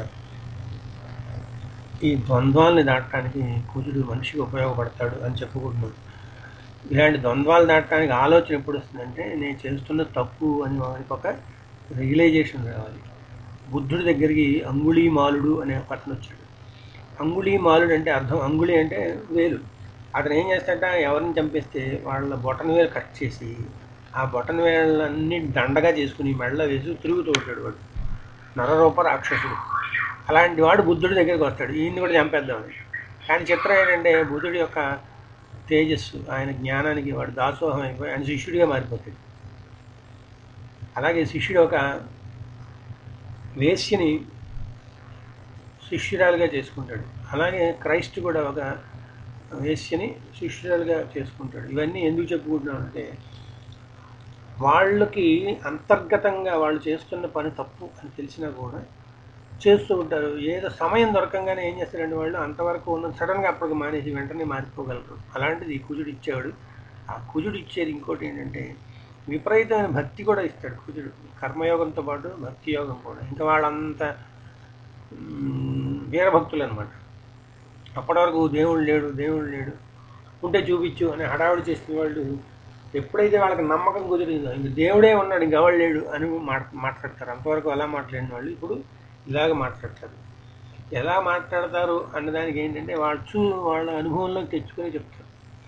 ఈ ద్వంద్వాల్ని దాటడానికి కుజుడు మనిషికి ఉపయోగపడతాడు అని చెప్పుకుంటున్నాం ఇలాంటి ద్వంద్వాలు దాటడానికి ఆలోచన ఎప్పుడు వస్తుందంటే నేను చేస్తున్న తప్పు అని వానికి ఒక రియలైజేషన్ రావాలి బుద్ధుడి దగ్గరికి అంగుళీ మాలుడు అనే పట్టణ వచ్చాడు అంగుళీ మాలుడు అంటే అర్థం అంగుళి అంటే వేలు అతను ఏం చేస్తాడంటే ఎవరిని చంపేస్తే వాళ్ళ బొటన వేలు కట్ చేసి ఆ బొటన వేళ్ళన్నీ దండగా చేసుకుని మెడలో వేసి తిరుగుతూ ఉంటాడు వాడు నరరూప రాక్షసుడు అలాంటి వాడు బుద్ధుడి దగ్గరికి వస్తాడు ఈయన్ని కూడా చంపేద్దామని కానీ చిత్రం ఏంటంటే బుద్ధుడి యొక్క తేజస్సు ఆయన జ్ఞానానికి వాడు దాసోహం అయిపోయి ఆయన శిష్యుడిగా మారిపోతాడు అలాగే శిష్యుడు ఒక వేశ్యని శిష్యురాలుగా చేసుకుంటాడు అలాగే క్రైస్ట్ కూడా ఒక వేశ్యని శిష్యురాలుగా చేసుకుంటాడు ఇవన్నీ ఎందుకు చెప్పుకుంటున్నామంటే వాళ్ళకి అంతర్గతంగా వాళ్ళు చేస్తున్న పని తప్పు అని తెలిసినా కూడా చేస్తూ ఉంటారు ఏదో సమయం దొరకంగానే ఏం చేస్తారంటే వాళ్ళు అంతవరకు ఉన్న సడన్గా అప్పటికి మానేసి వెంటనే మారిపోగలరు అలాంటిది ఈ కుజుడు ఇచ్చేవాడు ఆ కుజుడు ఇచ్చేది ఇంకోటి ఏంటంటే విపరీతమైన భక్తి కూడా ఇస్తాడు కుజుడు కర్మయోగంతో పాటు భక్తి యోగం కూడా ఇంకా వాళ్ళంత మ్, వీరభక్తులు అనమాట అప్పటి వరకు దేవుడు లేడు దేవుడు లేడు ఉంటే చూపించు అని హడావుడి చేసిన వాళ్ళు ఎప్పుడైతే వాళ్ళకి నమ్మకం కుదిరిందో ఇంక దేవుడే ఉన్నాడు ఇంక ఎవడు లేడు అని మాట్ మాట్లాడతారు అంతవరకు అలా మాట్లాడిన వాళ్ళు ఇప్పుడు ఇలాగ మాట్లాడతారు ఎలా మాట్లాడతారు అన్నదానికి ఏంటంటే వాళ్ళు చూ వాళ్ళ అనుభవంలోకి తెచ్చుకొని చెప్తారు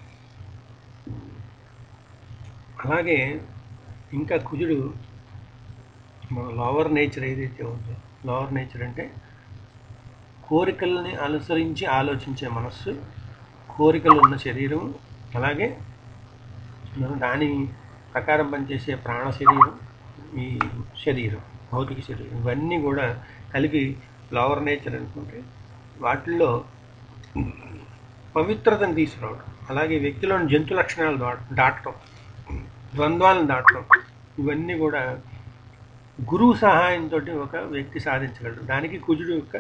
అలాగే ఇంకా కుజుడు మన లోవర్ నేచర్ ఏదైతే ఉందో లోవర్ నేచర్ అంటే కోరికల్ని అనుసరించి ఆలోచించే మనస్సు కోరికలు ఉన్న శరీరం అలాగే దాని ప్రకారం పనిచేసే ప్రాణ శరీరం ఈ శరీరం భౌతిక శరీరం ఇవన్నీ కూడా కలిపి లోవర్ నేచర్ అనుకుంటే వాటిల్లో పవిత్రతను తీసుకురావడం అలాగే వ్యక్తిలోని జంతు లక్షణాలు దా దాటడం ద్వంద్వాలను దాటడం ఇవన్నీ కూడా గురువు సహాయంతో ఒక వ్యక్తి సాధించగలడు దానికి కుజుడు యొక్క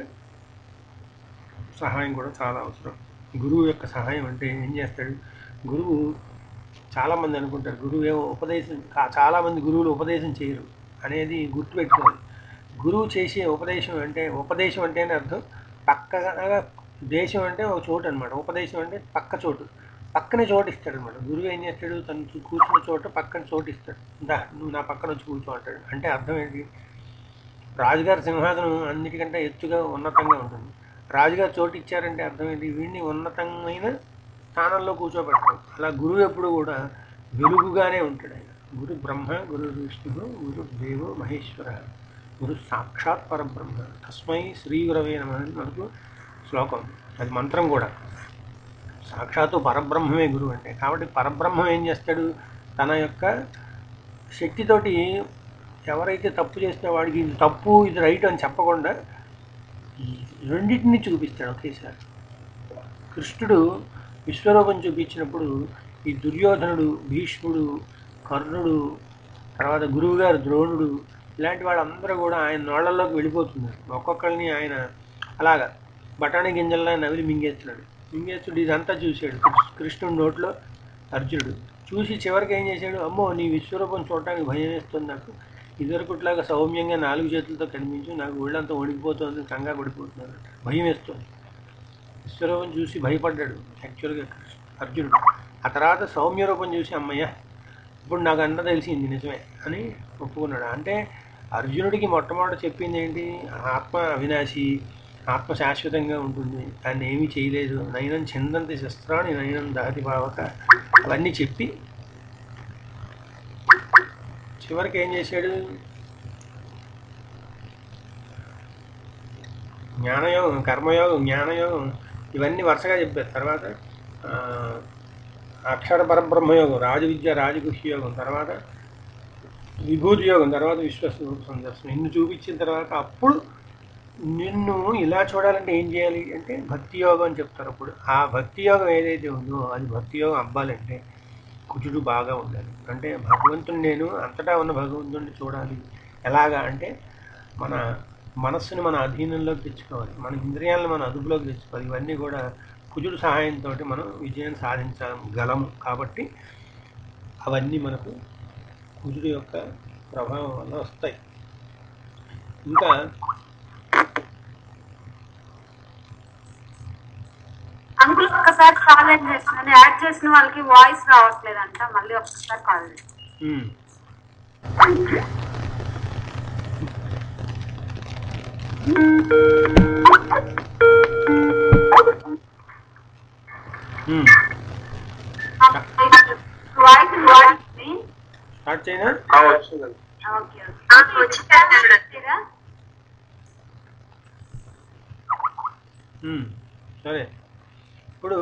సహాయం కూడా చాలా అవసరం గురువు యొక్క సహాయం అంటే ఏం చేస్తాడు గురువు చాలామంది అనుకుంటారు గురువు ఏమో ఉపదేశం కా- చాలామంది గురువులు ఉపదేశం చేయరు అనేది గుర్తుపెట్టుకోవాలి గురువు చేసే ఉపదేశం అంటే ఉపదేశం అంటేనే అర్థం పక్కగా దేశం అంటే ఒక చోటు అనమాట ఉపదేశం అంటే పక్క చోటు పక్కనే చోటు ఇస్తాడు అనమాట గురువు ఏం చేస్తాడు తను చూ- కూర్చున్న చోట పక్కన చోటు ఇస్తాడు దా నువ్వు నా పక్కన వచ్చి కూర్చో అంటాడు అంటే అర్థం ఏంటి రాజుగారి సింహాసనం అన్నిటికంటే ఎత్తుగా ఉన్నతంగా ఉంటుంది రాజుగారు చోటు ఇచ్చారంటే అర్థం ఏంటి వీడిని ఉన్నతమైన స్థానంలో కూర్చోబెట్టడం అలా గురువు ఎప్పుడు కూడా వెలుగుగానే ఉంటాడు ఆయన గురు బ్రహ్మ గురు విష్ణువు గురు దేవో మహేశ్వర గురు సాక్షాత్ పరబ్రహ్మ తస్మై శ్రీ గురవే నమ అని మనకు శ్లోకం అది మంత్రం కూడా సాక్షాత్తు పరబ్రహ్మమే గురువు అంటే కాబట్టి పరబ్రహ్మం ఏం చేస్తాడు తన యొక్క శక్తితోటి ఎవరైతే తప్పు చేస్తే వాడికి ఇది తప్పు ఇది రైట్ అని చెప్పకుండా ఈ రెండింటిని చూపిస్తాడు ఒకేసారి కృష్ణుడు విశ్వరూపం చూపించినప్పుడు ఈ దుర్యోధనుడు భీష్ముడు కర్ణుడు తర్వాత గురువుగారు ద్రోణుడు ఇలాంటి వాళ్ళందరూ కూడా ఆయన నోళ్ళల్లోకి వెళ్ళిపోతున్నారు ఒక్కొక్కరిని ఆయన అలాగా బఠానీ గింజల్లా నవిలి మింగేస్తున్నాడు మింగేస్తుడు ఇదంతా చూశాడు కృష్ణ- కృష్ణుడి నోట్లో అర్జునుడు చూసి చివరికి ఏం చేశాడు అమ్మో నీ విశ్వరూపం చూడటానికి భయం వేస్తుంది నాకు ఇదివరకుట్లాగా సౌమ్యంగా నాలుగు చేతులతో కనిపించు నాకు ఒళ్ళంతా వణికిపోతుంది కంగారు పడిపోతున్నాను భయం వేస్తుంది విశ్వరూపం చూసి భయపడ్డాడు యాక్చువల్గా కృష్ణ- అర్జునుడు ఆ తర్వాత సౌమ్య రూపం చూసి అమ్మయ్య ఇప్పుడు నాకు అంతా తెలిసింది నిజమే అని ఒప్పుకున్నాడు అంటే అర్జునుడికి మొట్టమొదటి చెప్పింది ఏంటి ఆత్మ అవినాశి ఆత్మ శాశ్వతంగా ఉంటుంది దాన్ని ఏమీ చేయలేదు నయనం చిందంతి శస్త్రాన్ని నయనం దహతి భావక అవన్నీ చెప్పి చివరికి ఏం చేశాడు జ్ఞానయోగం కర్మయోగం జ్ఞానయోగం ఇవన్నీ వరుసగా చెప్పారు తర్వాత ఆ, అక్షర పరబ్రహ్మయోగం రాజవిద్య రాజగుహ్య యోగం తర్వాత విభూతి యోగం తర్వాత విశ్వస్వరూప సందర్శనం ఇన్ని చూపించిన తర్వాత అప్పుడు నిన్ను ఇలా చూడాలంటే ఏం చేయాలి అంటే భక్తి యోగం అని చెప్తారు అప్పుడు ఆ భక్తి యోగం ఏదైతే ఉందో అది భక్తి యోగం అవ్వాలంటే కుజుడు బాగా ఉండాలి అంటే భగవంతుని నేను అంతటా ఉన్న భగవంతుడిని చూడాలి ఎలాగా అంటే మన మనస్సుని మన అధీనంలోకి తెచ్చుకోవాలి మన ఇంద్రియాలను మన అదుపులోకి తెచ్చుకోవాలి ఇవన్నీ కూడా కుజుడు సహాయంతో మనం విజయం సాధించగలము కాబట్టి అవన్నీ మనకు కుజుడు యొక్క ప్రభావం వల్ల వస్తాయి ఇంకా అంకుల్ ఒక్కసారి కాల్ యాడ్ చేస్తున్నాను యాడ్ చేసిన వాళ్ళకి వాయిస్ రావట్లేదంట మళ్ళీ ఒక్కసారి కాల్ చేస్తాను um, um, voice voice start చేయనా వచ్చిందండి ఓకే ఓకే వచ్చిందా ఉమ్, సరే ఇప్పుడు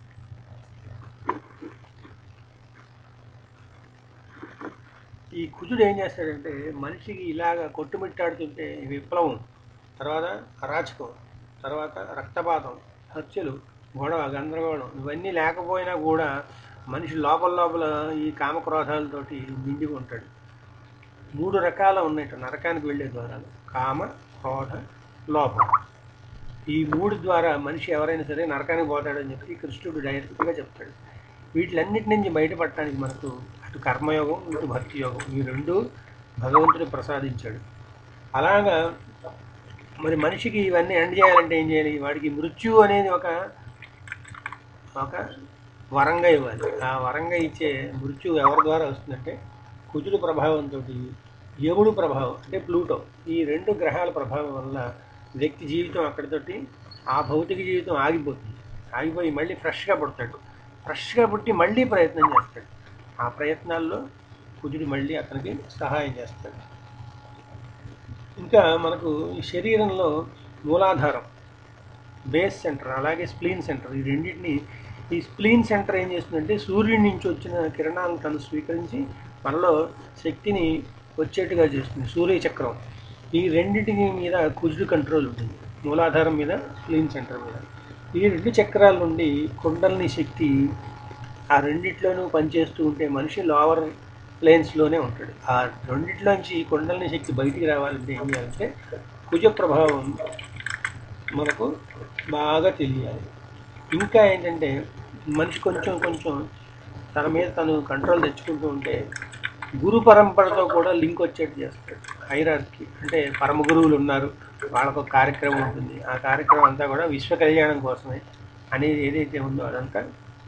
ఈ కుజుడు ఏం చేస్తాడంటే మనిషికి ఇలాగ కొట్టుమిట్టాడుతుంటే విప్లవం తర్వాత అరాచకం తర్వాత రక్తపాతం హత్యలు గొడవ గందరగోళం ఇవన్నీ లేకపోయినా కూడా మనిషి లోపల లోపల ఈ కామక్రోధాలతోటి నిండి ఉంటాడు మూడు రకాల ఉన్నాయి నరకానికి వెళ్ళే ద్వారాలు కామ క్రోధ లోపం ఈ మూడు ద్వారా మనిషి ఎవరైనా సరే నరకానికి పోతాడని చెప్పి కృష్ణుడు డైరెక్ట్గా చెప్తాడు వీటిలన్నిటి నుంచి బయటపడటానికి మనకు అటు కర్మయోగం ఇటు భక్తి యోగం ఈ రెండు భగవంతుడు ప్రసాదించాడు అలాగా మరి మనిషికి ఇవన్నీ ఎండ్ చేయాలంటే ఏం చేయాలి వాడికి మృత్యు అనేది ఒక ఒక వరంగా ఇవ్వాలి ఆ వరంగా ఇచ్చే మృత్యు ఎవరి ద్వారా వస్తుందంటే కుజుడు ప్రభావంతో యముడు ప్రభావం అంటే ప్లూటో ఈ రెండు గ్రహాల ప్రభావం వల్ల వ్యక్తి జీవితం అక్కడితోటి ఆ భౌతిక జీవితం ఆగిపోతుంది ఆగిపోయి మళ్ళీ ఫ్రెష్గా పుడతాడు ఫ్రెష్గా పుట్టి మళ్ళీ ప్రయత్నం చేస్తాడు ఆ ప్రయత్నాల్లో కుజుడు మళ్ళీ అతనికి సహాయం చేస్తాడు ఇంకా మనకు ఈ శరీరంలో మూలాధారం బేస్ సెంటర్ అలాగే స్ప్లీన్ సెంటర్ ఈ రెండింటిని ఈ స్ప్లీన్ సెంటర్ ఏం చేస్తుందంటే సూర్యుడి నుంచి వచ్చిన కిరణాలను తను స్వీకరించి మనలో శక్తిని వచ్చేట్టుగా చేస్తుంది సూర్య చక్రం ఈ రెండింటి మీద కుజుడు కంట్రోల్ ఉంటుంది మూలాధారం మీద స్ప్లీన్ సెంటర్ మీద ఈ రెండు చక్రాల నుండి కుండలిని శక్తి ఆ రెండిట్లోనూ పనిచేస్తూ ఉంటే మనిషి లోవర్ ప్లేన్స్లోనే ఉంటాడు ఆ రెండిట్లోంచి కుండలిని శక్తి బయటికి రావాలంటే ఏం చేయాలంటే కుజ ప్రభావం మనకు బాగా తెలియాలి ఇంకా ఏంటంటే మనిషి కొంచెం కొంచెం తన మీద తను కంట్రోల్ తెచ్చుకుంటూ ఉంటే గురు పరంపరతో కూడా లింక్ వచ్చేట్టు చేస్తాడు హైరార్కి అంటే పరమ గురువులు ఉన్నారు వాళ్ళకు ఒక కార్యక్రమం ఉంటుంది ఆ కార్యక్రమం అంతా కూడా విశ్వ కళ్యాణం కోసమే అనేది ఏదైతే ఉందో అదంతా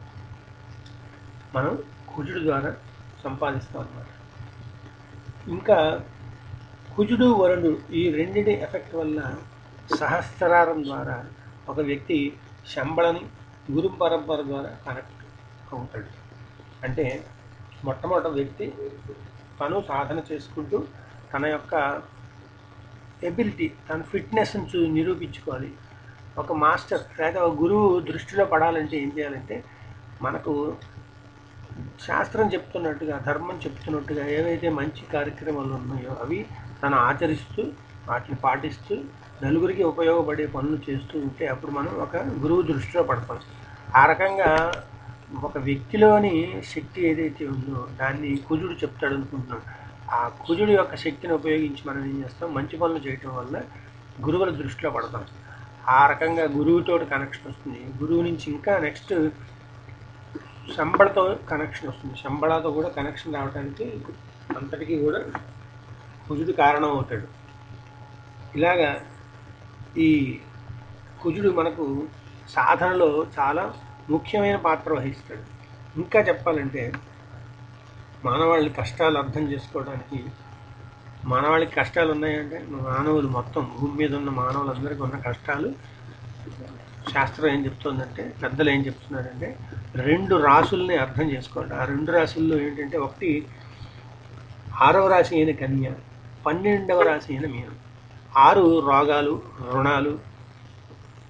మనం కుజుడు ద్వారా సంపాదిస్తాం అన్నమాట ఇంకా కుజుడు వరుడు ఈ రెండింటి ఎఫెక్ట్ వల్ల సహస్రారం ద్వారా ఒక వ్యక్తి శంబళని గురు పరంపర ద్వారా కనెక్ట్ అవుతాడు అంటే మొట్టమొదటి వ్యక్తి తను సాధన చేసుకుంటూ తన యొక్క ఎబిలిటీ తన ఫిట్నెస్ని చూ నిరూపించుకోవాలి ఒక మాస్టర్ లేదా ఒక గురువు దృష్టిలో పడాలంటే ఏం చేయాలంటే మనకు శాస్త్రం చెప్తున్నట్టుగా ధర్మం చెప్తున్నట్టుగా ఏవైతే మంచి కార్యక్రమాలు ఉన్నాయో అవి తను ఆచరిస్తూ వాటిని పాటిస్తూ నలుగురికి ఉపయోగపడే పనులు చేస్తూ ఉంటే అప్పుడు మనం ఒక గురువు దృష్టిలో పడతాం ఆ రకంగా ఒక వ్యక్తిలోని శక్తి ఏదైతే ఉందో దాన్ని కుజుడు చెప్తాడు అనుకుంటున్నాం ఆ కుజుడు యొక్క శక్తిని ఉపయోగించి మనం ఏం చేస్తాం మంచి పనులు చేయటం వల్ల గురువుల దృష్టిలో పడతాం ఆ రకంగా గురువుతో కనెక్షన్ వస్తుంది గురువు నుంచి ఇంకా నెక్స్ట్ శంబళతో కనెక్షన్ వస్తుంది శంబళతో కూడా కనెక్షన్ రావడానికి అంతటికీ కూడా కుజుడు కారణం అవుతాడు ఇలాగా ఈ కుజుడు మనకు సాధనలో చాలా ముఖ్యమైన పాత్ర వహిస్తాడు ఇంకా చెప్పాలంటే మానవాళి కష్టాలు అర్థం చేసుకోవడానికి మానవాళికి కష్టాలు ఉన్నాయంటే మానవులు మొత్తం భూమి మీద ఉన్న మానవులందరికీ ఉన్న కష్టాలు శాస్త్రం ఏం చెప్తుందంటే పెద్దలు ఏం చెప్తున్నారంటే రెండు రాసుల్ని అర్థం చేసుకోండి ఆ రెండు రాసుల్లో ఏంటంటే ఒకటి ఆరవ రాశి అయిన కన్య పన్నెండవ రాశి అయిన మీనం ఆరు రోగాలు రుణాలు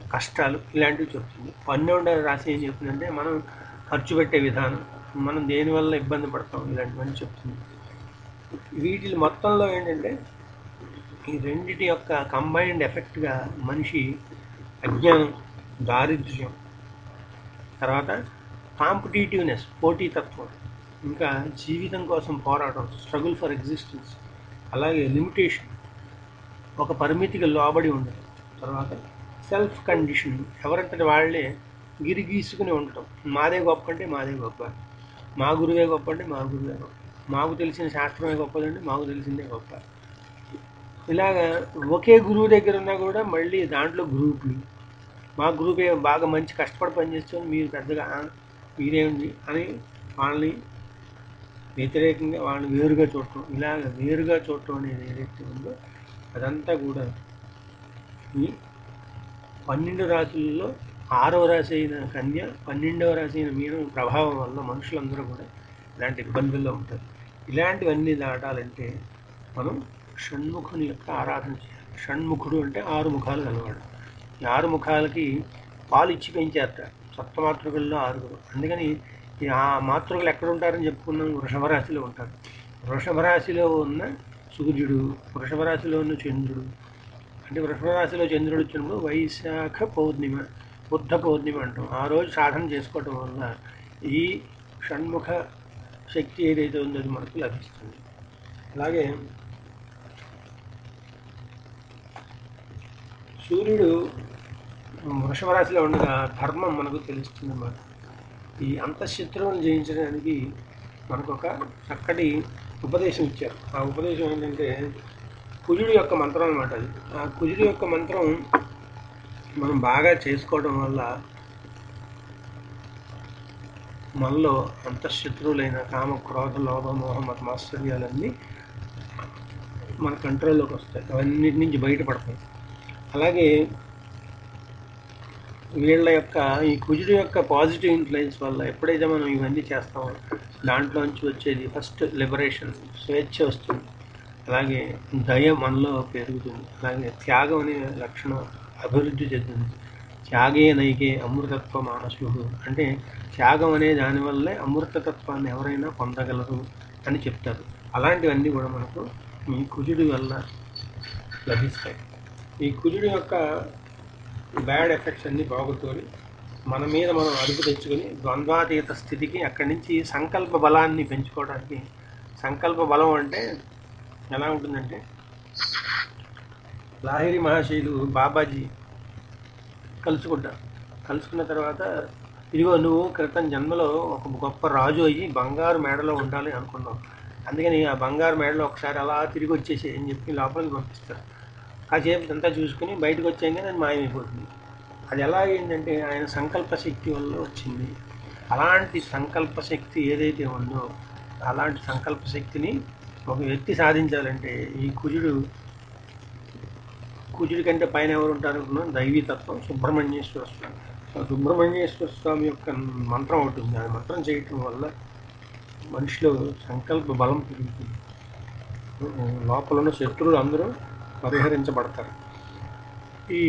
కష్టాలు ఇలాంటివి చెప్తుంది పన్నెండవ రాశి ఏం చెప్తుందంటే మనం ఖర్చు పెట్టే విధానం మనం దేనివల్ల ఇబ్బంది పడతాం ఇలాంటివన్నీ చెప్తుంది వీటి మొత్తంలో ఏంటంటే ఈ రెండిటి యొక్క కంబైన్డ్ ఎఫెక్ట్గా మనిషి అజ్ఞానం దారిద్ర్యం తర్వాత కాంపిటేటివ్నెస్ పోటీతత్వం ఇంకా జీవితం కోసం పోరాటం స్ట్రగుల్ ఫర్ ఎగ్జిస్టెన్స్ అలాగే లిమిటేషన్ ఒక పరిమితికి లోబడి ఉండడం తర్వాత సెల్ఫ్ కండిషన్ ఎవరంతటి వాళ్ళే గిరి గీసుకుని ఉండటం మాదే గొప్ప అంటే మాదే గొప్ప మా గురువే గొప్ప అంటే మా గురువే గొప్ప మాకు తెలిసిన శాస్త్రమే గొప్పదంటే మాకు తెలిసిందే గొప్ప ఇలాగా ఒకే గురువు దగ్గర ఉన్నా కూడా మళ్ళీ దాంట్లో గ్రూపులు మా గ్రూపే బాగా మంచి కష్టపడి పనిచేస్తుంది మీరు పెద్దగా "ఆ, మీరేంది అని వాళ్ళని వ్యతిరేకంగా వాళ్ళని వేరుగా చూడటం ఇలాగ వేరుగా చూడటం అనేది ఏదైతే ఉందో అదంతా కూడా ఈ పన్నెండు రాశులలో ఆరవ రాశి అయిన కన్య పన్నెండవ రాశి అయిన మీనం ప్రభావం వల్ల మనుషులందరూ కూడా ఇలాంటి ఇబ్బందుల్లో ఉంటారు ఇలాంటివన్నీ దాటాలంటే మనం షణ్ముఖుని యొక్క ఆరాధన చేయాలి షణ్ముఖుడు అంటే ఆరు ముఖాలు కలవాడు ఈ ఆరు ముఖాలకి పాలు ఇచ్చి పెంచారట సప్తమాతృకల్లో ఆరుగురు అందుకని ఈ ఆ మాతృకలు ఎక్కడ ఉంటారని చెప్పుకున్నాం వృషభ రాశిలో ఉంటారు వృషభ రాశిలో ఉన్న సూర్యుడు వృషభ రాశిలో ఉన్న చంద్రుడు అంటే వృషభ రాశిలో చంద్రుడు వచ్చినప్పుడు వైశాఖ పౌర్ణిమ బుద్ధ పౌర్ణిమ అంటాం ఆ రోజు సాధన చేసుకోవటం వల్ల ఈ షణ్ముఖ శక్తి ఏదైతే ఉందో అది మనకు లభిస్తుంది అలాగే సూర్యుడు వృషభ రాశిలో ఉండగా ధర్మం మనకు తెలుస్తుంది అన్నమాట ఈ అంతఃశత్రువులను జయించడానికి మనకు ఒక చక్కటి ఉపదేశం ఇచ్చారు ఆ ఉపదేశం ఏంటంటే కుజుడు యొక్క మంత్రం అనమాట అది ఆ కుజుడు యొక్క మంత్రం మనం బాగా చేసుకోవడం వల్ల మనలో అంతఃశత్రువులైన కామ క్రోధ లోభ మోహ మత మాత్సర్యాలన్నీ మన కంట్రోల్లోకి వస్తాయి అవన్నిటి నుంచి బయటపడతాయి అలాగే వీళ్ళ యొక్క ఈ కుజుడు యొక్క పాజిటివ్ ఇన్ఫ్లుయెన్స్ వల్ల ఎప్పుడైతే మనం ఇవన్నీ చేస్తామో దాంట్లోంచి వచ్చేది ఫస్ట్ లిబరేషన్ స్వేచ్ఛ వస్తుంది అలాగే దయ మనలో పెరుగుతుంది అలాగే త్యాగం అనే లక్షణం అభివృద్ధి చెందుతుంది త్యాగే నైకే అమృతత్వ మానసు అంటే త్యాగం అనే దానివల్లే అమృతతత్వాన్ని ఎవరైనా పొందగలరు అని చెప్తారు అలాంటివన్నీ కూడా మనకు ఈ కుజుడి వల్ల లభిస్తాయి ఈ కుజుడి యొక్క బ్యాడ్ ఎఫెక్ట్స్ అన్నీ బాగుతోని మన మీద మనం అదుపు తెచ్చుకొని ద్వంద్వాతీత స్థితికి అక్కడి నుంచి సంకల్ప బలాన్ని పెంచుకోవడానికి సంకల్ప బలం అంటే ఎలా ఉంటుందంటే లాహిరి మహాశయులు బాబాజీ కలుసుకుంటారు కలుసుకున్న తర్వాత ఇదిగో నువ్వు క్రితం జన్మలో ఒక గొప్ప రాజు అయ్యి బంగారు మేడలో ఉండాలి అనుకున్నావు అందుకని ఆ బంగారు మేడలో ఒకసారి అలా తిరిగి వచ్చేసి అని చెప్పి లోపలికి పంపిస్తారు కాసేపు అంతా చూసుకుని బయటకు వచ్చాక అది మాయమైపోతుంది అది ఎలా అయిందంటే ఆయన సంకల్ప శక్తి వల్ల వచ్చింది అలాంటి సంకల్ప శక్తి ఏదైతే ఉందో అలాంటి సంకల్ప శక్తిని ఒక వ్యక్తి సాధించాలంటే ఈ కుజుడు కుజుడి కంటే పైన ఎవరు ఉంటారు అనుకున్నాం దైవీతత్వం సుబ్రహ్మణ్యేశ్వర స్వామి ఆ సుబ్రహ్మణ్యేశ్వర స్వామి యొక్క మంత్రం ఉంటుంది ఆ మంత్రం చేయటం వల్ల మనిషిలో సంకల్ప బలం పెరుగుతుంది లోపల ఉన్న శత్రువులు అందరూ పరిహరించబడతారు ఈ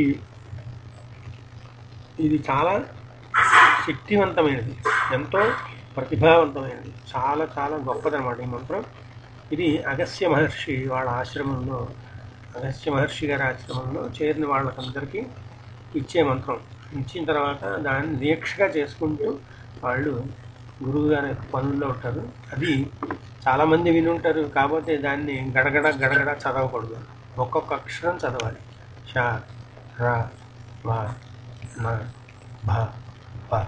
ఇది చాలా శక్తివంతమైనది ఎంతో ప్రతిభావంతమైనది చాలా చాలా గొప్పదన్నమాట ఈ మంత్రం ఇది అగస్త్య మహర్షి వాళ్ళ ఆశ్రమంలో అగస్త్య మహర్షి గారి ఆశ్రమంలో చేరిన వాళ్ళకందరికీ ఇచ్చే మంత్రం ఇచ్చిన తర్వాత దాన్ని దీక్షగా చేసుకుంటూ వాళ్ళు గురువు గారి యొక్క పనుల్లో ఉంటారు అది చాలామంది వినుంటారు కాకపోతే దాన్ని గడగడ గడగడ చదవకూడదు ఒక్కొక్క అక్షరం చదవాలి ష ర వ న భ ప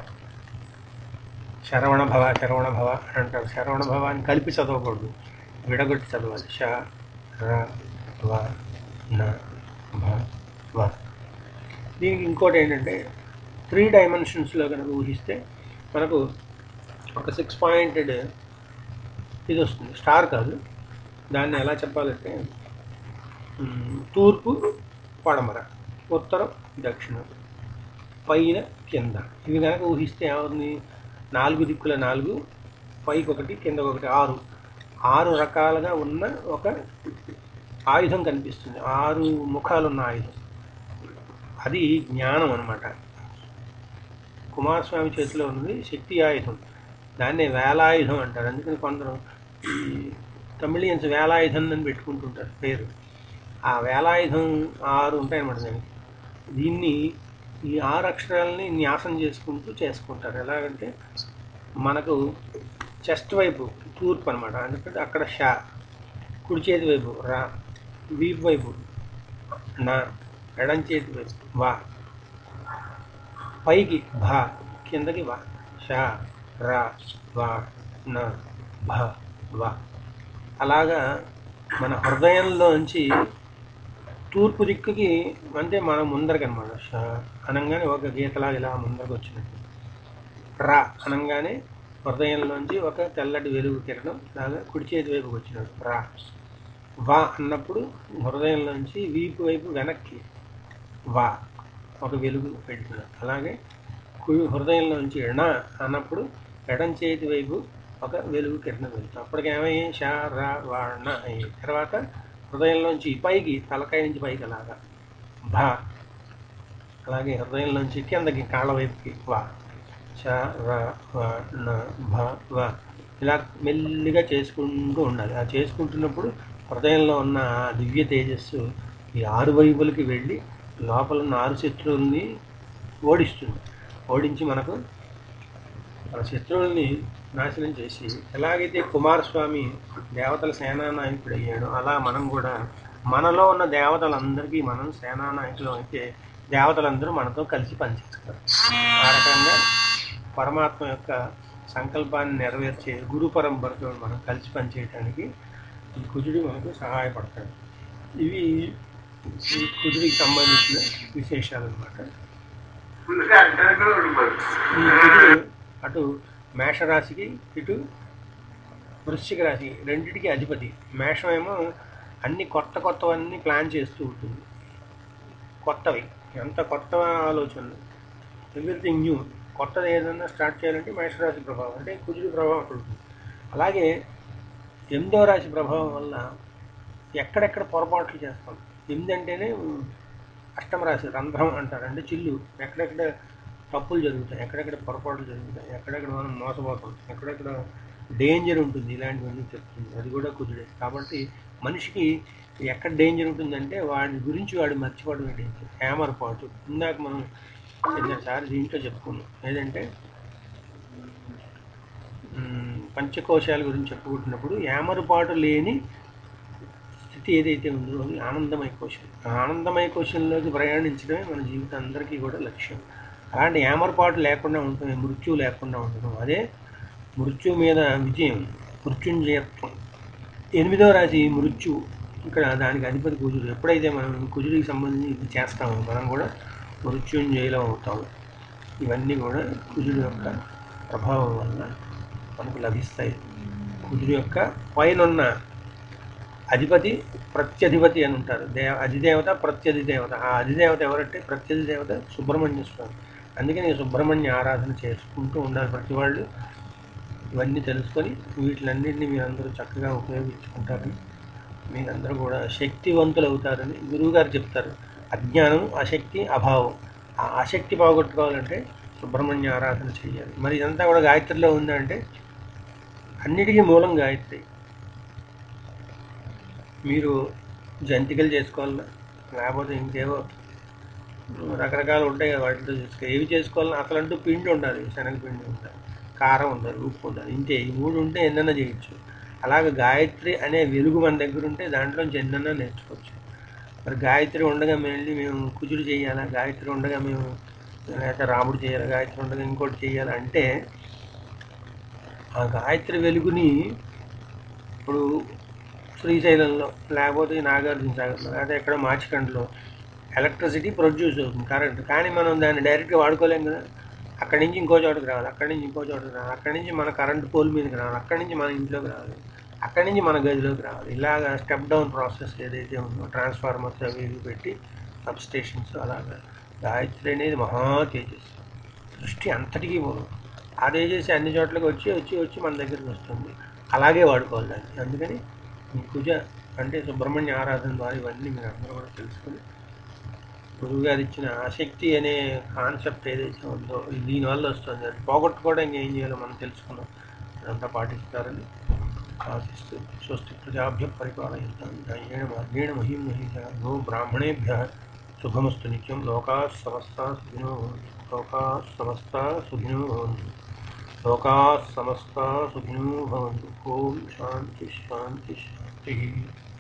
శరవణ భవ శరవణ భవ అని అంటారు శరవణ భవ అని కలిపి చదవకూడదు విడగొట్టి చదవాలి ష ర వ న భ వ దీనికి ఇంకోటి ఏంటంటే త్రీ డైమెన్షన్స్లో కనుక ఊహిస్తే మనకు ఒక సిక్స్ పాయింటెడ్ ఇది వస్తుంది స్టార్ కాదు దాన్ని ఎలా చెప్పాలంటే మ్, తూర్పు పడమర ఉత్తరం దక్షిణం పైన కింద ఇవి కనుక ఊహిస్తే ఏమవుతుంది నాలుగు దిక్కుల నాలుగు పైకి ఒకటి కింద ఒకటి ఆరు ఆరు రకాలుగా ఉన్న ఒక ఆయుధం కనిపిస్తుంది ఆరు ముఖాలు ఉన్న ఆయుధం అది జ్ఞానం అనమాట కుమారస్వామి చేతిలో ఉన్నది శక్తి ఆయుధం దాన్నే వేలాయుధం అంటారు అందుకని కొందరు ఈ తమిళియన్స్ వేలాయుధం అని పెట్టుకుంటుంటారు పేరు ఆ వేలాయుధం ఆరు ఉంటాయన్నమాట దానికి దీన్ని ఈ ఆరు అక్షరాలని న్యాసం చేసుకుంటూ చేసుకుంటారు ఎలాగంటే మనకు చెస్ట్ వైపు తూర్పు అనమాట అందుకంటే అక్కడ షా కుడి చేతి వైపు రా వీపు వైపు నా ఎడం చేతి వైపు వా పైకి భా కిందకి వా షా రా వా నా భ వా అలాగా మన హృదయంలోంచి తూర్పు దిక్కుకి అంటే మన ముందరికి అనమాట షా అనగానే ఒక గీతలాగా ఇలా ముందరకు వచ్చినట్టు రా అనగానే హృదయంలోంచి ఒక తెల్లటి వెలుగు కిరణం లాగా కుడి చేతి వైపుకి వచ్చినట్టు రా వా అన్నప్పుడు హృదయంలోంచి వీపు వైపు వెనక్కి వా ఒక వెలుగు పెడుతున్నట్టు అలాగే కుడి హృదయంలోంచి ఎణ అన్నప్పుడు ఎడం చేతి వైపు ఒక వెలుగు కిరణం వెళ్తుంది అప్పటికేమయ్యి షా రా వా ణ అయ్యి తర్వాత హృదయంలోంచి పైకి తలకాయ నుంచి పైకి అలాగా భా అలాగే హృదయంలోంచి కిందకి కాళ్ళ వైపుకి వా చ ర వ న భ వ ఇలా మెల్లిగా చేసుకుంటూ ఉండాలి ఆ చేసుకుంటున్నప్పుడు హృదయంలో ఉన్న ఆ దివ్య తేజస్సు ఈ ఆరు వైపులకి వెళ్ళి లోపల ఉన్న ఆరు శత్రువుల్ని ఓడిస్తుంది ఓడించి మనకు మన శత్రువుల్ని నాశనం చేసి ఎలాగైతే కుమారస్వామి దేవతల సేనానాయకుడు అయ్యాడో అలా మనం కూడా మనలో ఉన్న దేవతలందరికీ మనం సేనానాయకులు అయితే దేవతలందరూ మనతో కలిసి పనిచేస్తారు ఆ రకంగా పరమాత్మ యొక్క సంకల్పాన్ని నెరవేర్చే గురు పరంపరతో మనం కలిసి పనిచేయడానికి ఈ కుజుడు మనకు సహాయపడతాడు ఇవి ఈ కుజుడికి సంబంధించిన విశేషాలు అనమాట ముందుగా అంటారు ఉండిపోయి ఈ కుజుడు అటు మేషరాశికి ఇటు వృశ్చిక రాశి రెండిటికి అధిపతి మేషం ఏమో అన్ని కొత్త కొత్తవన్నీ ప్లాన్ చేస్తూ ఉంటుంది కొత్తవి ఎంత కొత్త ఆలోచనలు ఎవ్రీథింగ్ న్యూ కొత్తది ఏదైనా స్టార్ట్ చేయాలంటే మేషరాశి ప్రభావం అంటే కుజుడి ప్రభావం అక్కడ ఉంటుంది అలాగే ఎనిమిదో రాశి ప్రభావం వల్ల ఎక్కడెక్కడ పొరపాట్లు చేస్తాం ఎనిమిది అంటేనే అష్టమ రాశి రంధ్రం అంటారు అంటే చిల్లు ఎక్కడెక్కడ తప్పులు జరుగుతాయి ఎక్కడెక్కడ పొరపాట్లు జరుగుతాయి ఎక్కడెక్కడ మనం మోసపోతాం ఎక్కడెక్కడ డేంజర్ ఉంటుంది ఇలాంటివన్నీ చెప్తుంది అది కూడా కుదురే కాబట్టి మనిషికి ఎక్కడ డేంజర్ ఉంటుందంటే వాడి గురించి వాడు మర్చిపోవడమే డేంజర్ హ్యామర్పాటు ఇందాక మనం ఎన్నోసారి దీంట్లో చెప్పుకున్నాం ఏదంటే మ్, పంచకోశాల గురించి చెప్పుకుంటున్నప్పుడు యామరుపాటు లేని స్థితి ఏదైతే ఉందో అది ఆనందమయ కోశం ఆ ఆనందమయ కోశంలోకి ప్రయాణించడమే మన జీవితం అందరికీ కూడా లక్ష్యం అలాంటి యామరపాటు లేకుండా ఉంటుంది మృత్యు లేకుండా ఉండడం అదే మృత్యు మీద విజయం మృత్యుంజయత్వం ఎనిమిదో రాశి మృత్యు ఇక్కడ దానికి అధిపతి కుజుడు ఎప్పుడైతే మనం కుజుడికి సంబంధించి ఇది చేస్తామో మనం కూడా మృత్యుంజయులం అవుతాం ఇవన్నీ కూడా కుజుడు యొక్క ప్రభావం వల్ల మనకు లభిస్తాయి కుజుడు యొక్క పైనున్న అధిపతి ప్రత్యధిపతి అని ఉంటారు దే అధిదేవత ప్రత్యధి దేవత ఆ అధిదేవత ఎవరంటే ప్రత్యధి దేవత సుబ్రహ్మణ్య స్వామి అందుకని ఈ సుబ్రహ్మణ్య ఆరాధన చేసుకుంటూ ఉండాలి ప్రతి వాళ్ళు ఇవన్నీ తెలుసుకొని వీటిలన్నింటినీ మీరందరూ చక్కగా ఉపయోగించుకుంటారని మీరందరూ కూడా శక్తివంతులు అవుతారని గురువుగారు చెప్తారు అజ్ఞానం అశక్తి అభావం ఆ ఆసక్తి పోగొట్టుకోవాలంటే సుబ్రహ్మణ్య ఆరాధన చేయాలి మరి ఇదంతా కూడా గాయత్రిలో ఉందంటే అన్నిటికీ మూలం గాయత్రి మీరు జంతికలు చేసుకోవాలన్నా లేకపోతే ఇంకేవో రకరకాలు ఉంటాయి కదా వాటితో చేసుకో ఏవి చేసుకోవాలన్నా అసలంటూ పిండి ఉండాలి శనగపిండి ఉండాలి కారం ఉండాలి ఉప్పు ఉండాలి ఇంతే ఈ మూడు ఉంటే ఎన్నైనా చేయొచ్చు అలాగే గాయత్రి అనే వెలుగు మన దగ్గర ఉంటే దాంట్లోంచి ఎన్నైనా నేర్చుకోవచ్చు మరి గాయత్రి ఉండగా వెళ్ళి మేము కుజుడు చేయాలా గాయత్రి ఉండగా మేము లేకపోతే రాముడు చేయాలి గాయత్రి ఉండగా ఇంకోటి చేయాలి అంటే ఆ గాయత్రి వెలుగుని ఇప్పుడు శ్రీశైలంలో లేకపోతే నాగార్జున సాగర్లో లేకపోతే ఎక్కడ మార్చికండ్లో ఎలక్ట్రిసిటీ ప్రొడ్యూస్ అవుతుంది కరెంట్ కానీ మనం దాన్ని డైరెక్ట్గా వాడుకోలేం కదా అక్కడి నుంచి ఇంకో చోటకి రావాలి అక్కడి నుంచి ఇంకో చోటకి రావాలి అక్కడి నుంచి మన కరెంట్ పోల్ మీదకి రావాలి అక్కడి నుంచి మన ఇంట్లోకి రావాలి అక్కడి నుంచి మన గదిలోకి రావాలి ఇలాగ స్టెప్ డౌన్ ప్రాసెస్ ఏదైతే ఉందో ట్రాన్స్ఫార్మర్స్ అవి ఇవి పెట్టి సబ్ స్టేషన్స్ అలాగా గాయత్రి అనేది మహా తేజస్సు సృష్టి అంతటికీ మూలం ఆ తేజస్సు అన్ని చోట్లకి వచ్చి వచ్చి వచ్చి మన దగ్గరికి వస్తుంది అలాగే వాడుకోవాలి దాన్ని అందుకని ఈ పూజ అంటే సుబ్రహ్మణ్య ఆరాధన ద్వారా ఇవన్నీ మీరు అందరూ కూడా తెలుసుకొని గురువు గారు ఇచ్చిన ఆసక్తి అనే కాన్సెప్ట్ ఏదైతే ఉందో ఇది దీనివల్ల వస్తుంది అది పోగొట్టుకోవడం ఏం చేయాలో మనం తెలుసుకున్నాం అదంతా పాటిస్తారని ఆశిస్తూ స్వస్తి ప్రజాభ్య పరిపాలయంతాం న్యాయేణ మార్గేణ మహిం మహిష గో బ్రాహ్మణేభ్య శుభమస్తు నిత్యం లోకా సమస్త సుఖినో భవంతు లోకా సమస్త సుఖినో భవంతు లోకా సమస్త సుఖినో భవంతు ఓం శాంతి శాంతి శాంతి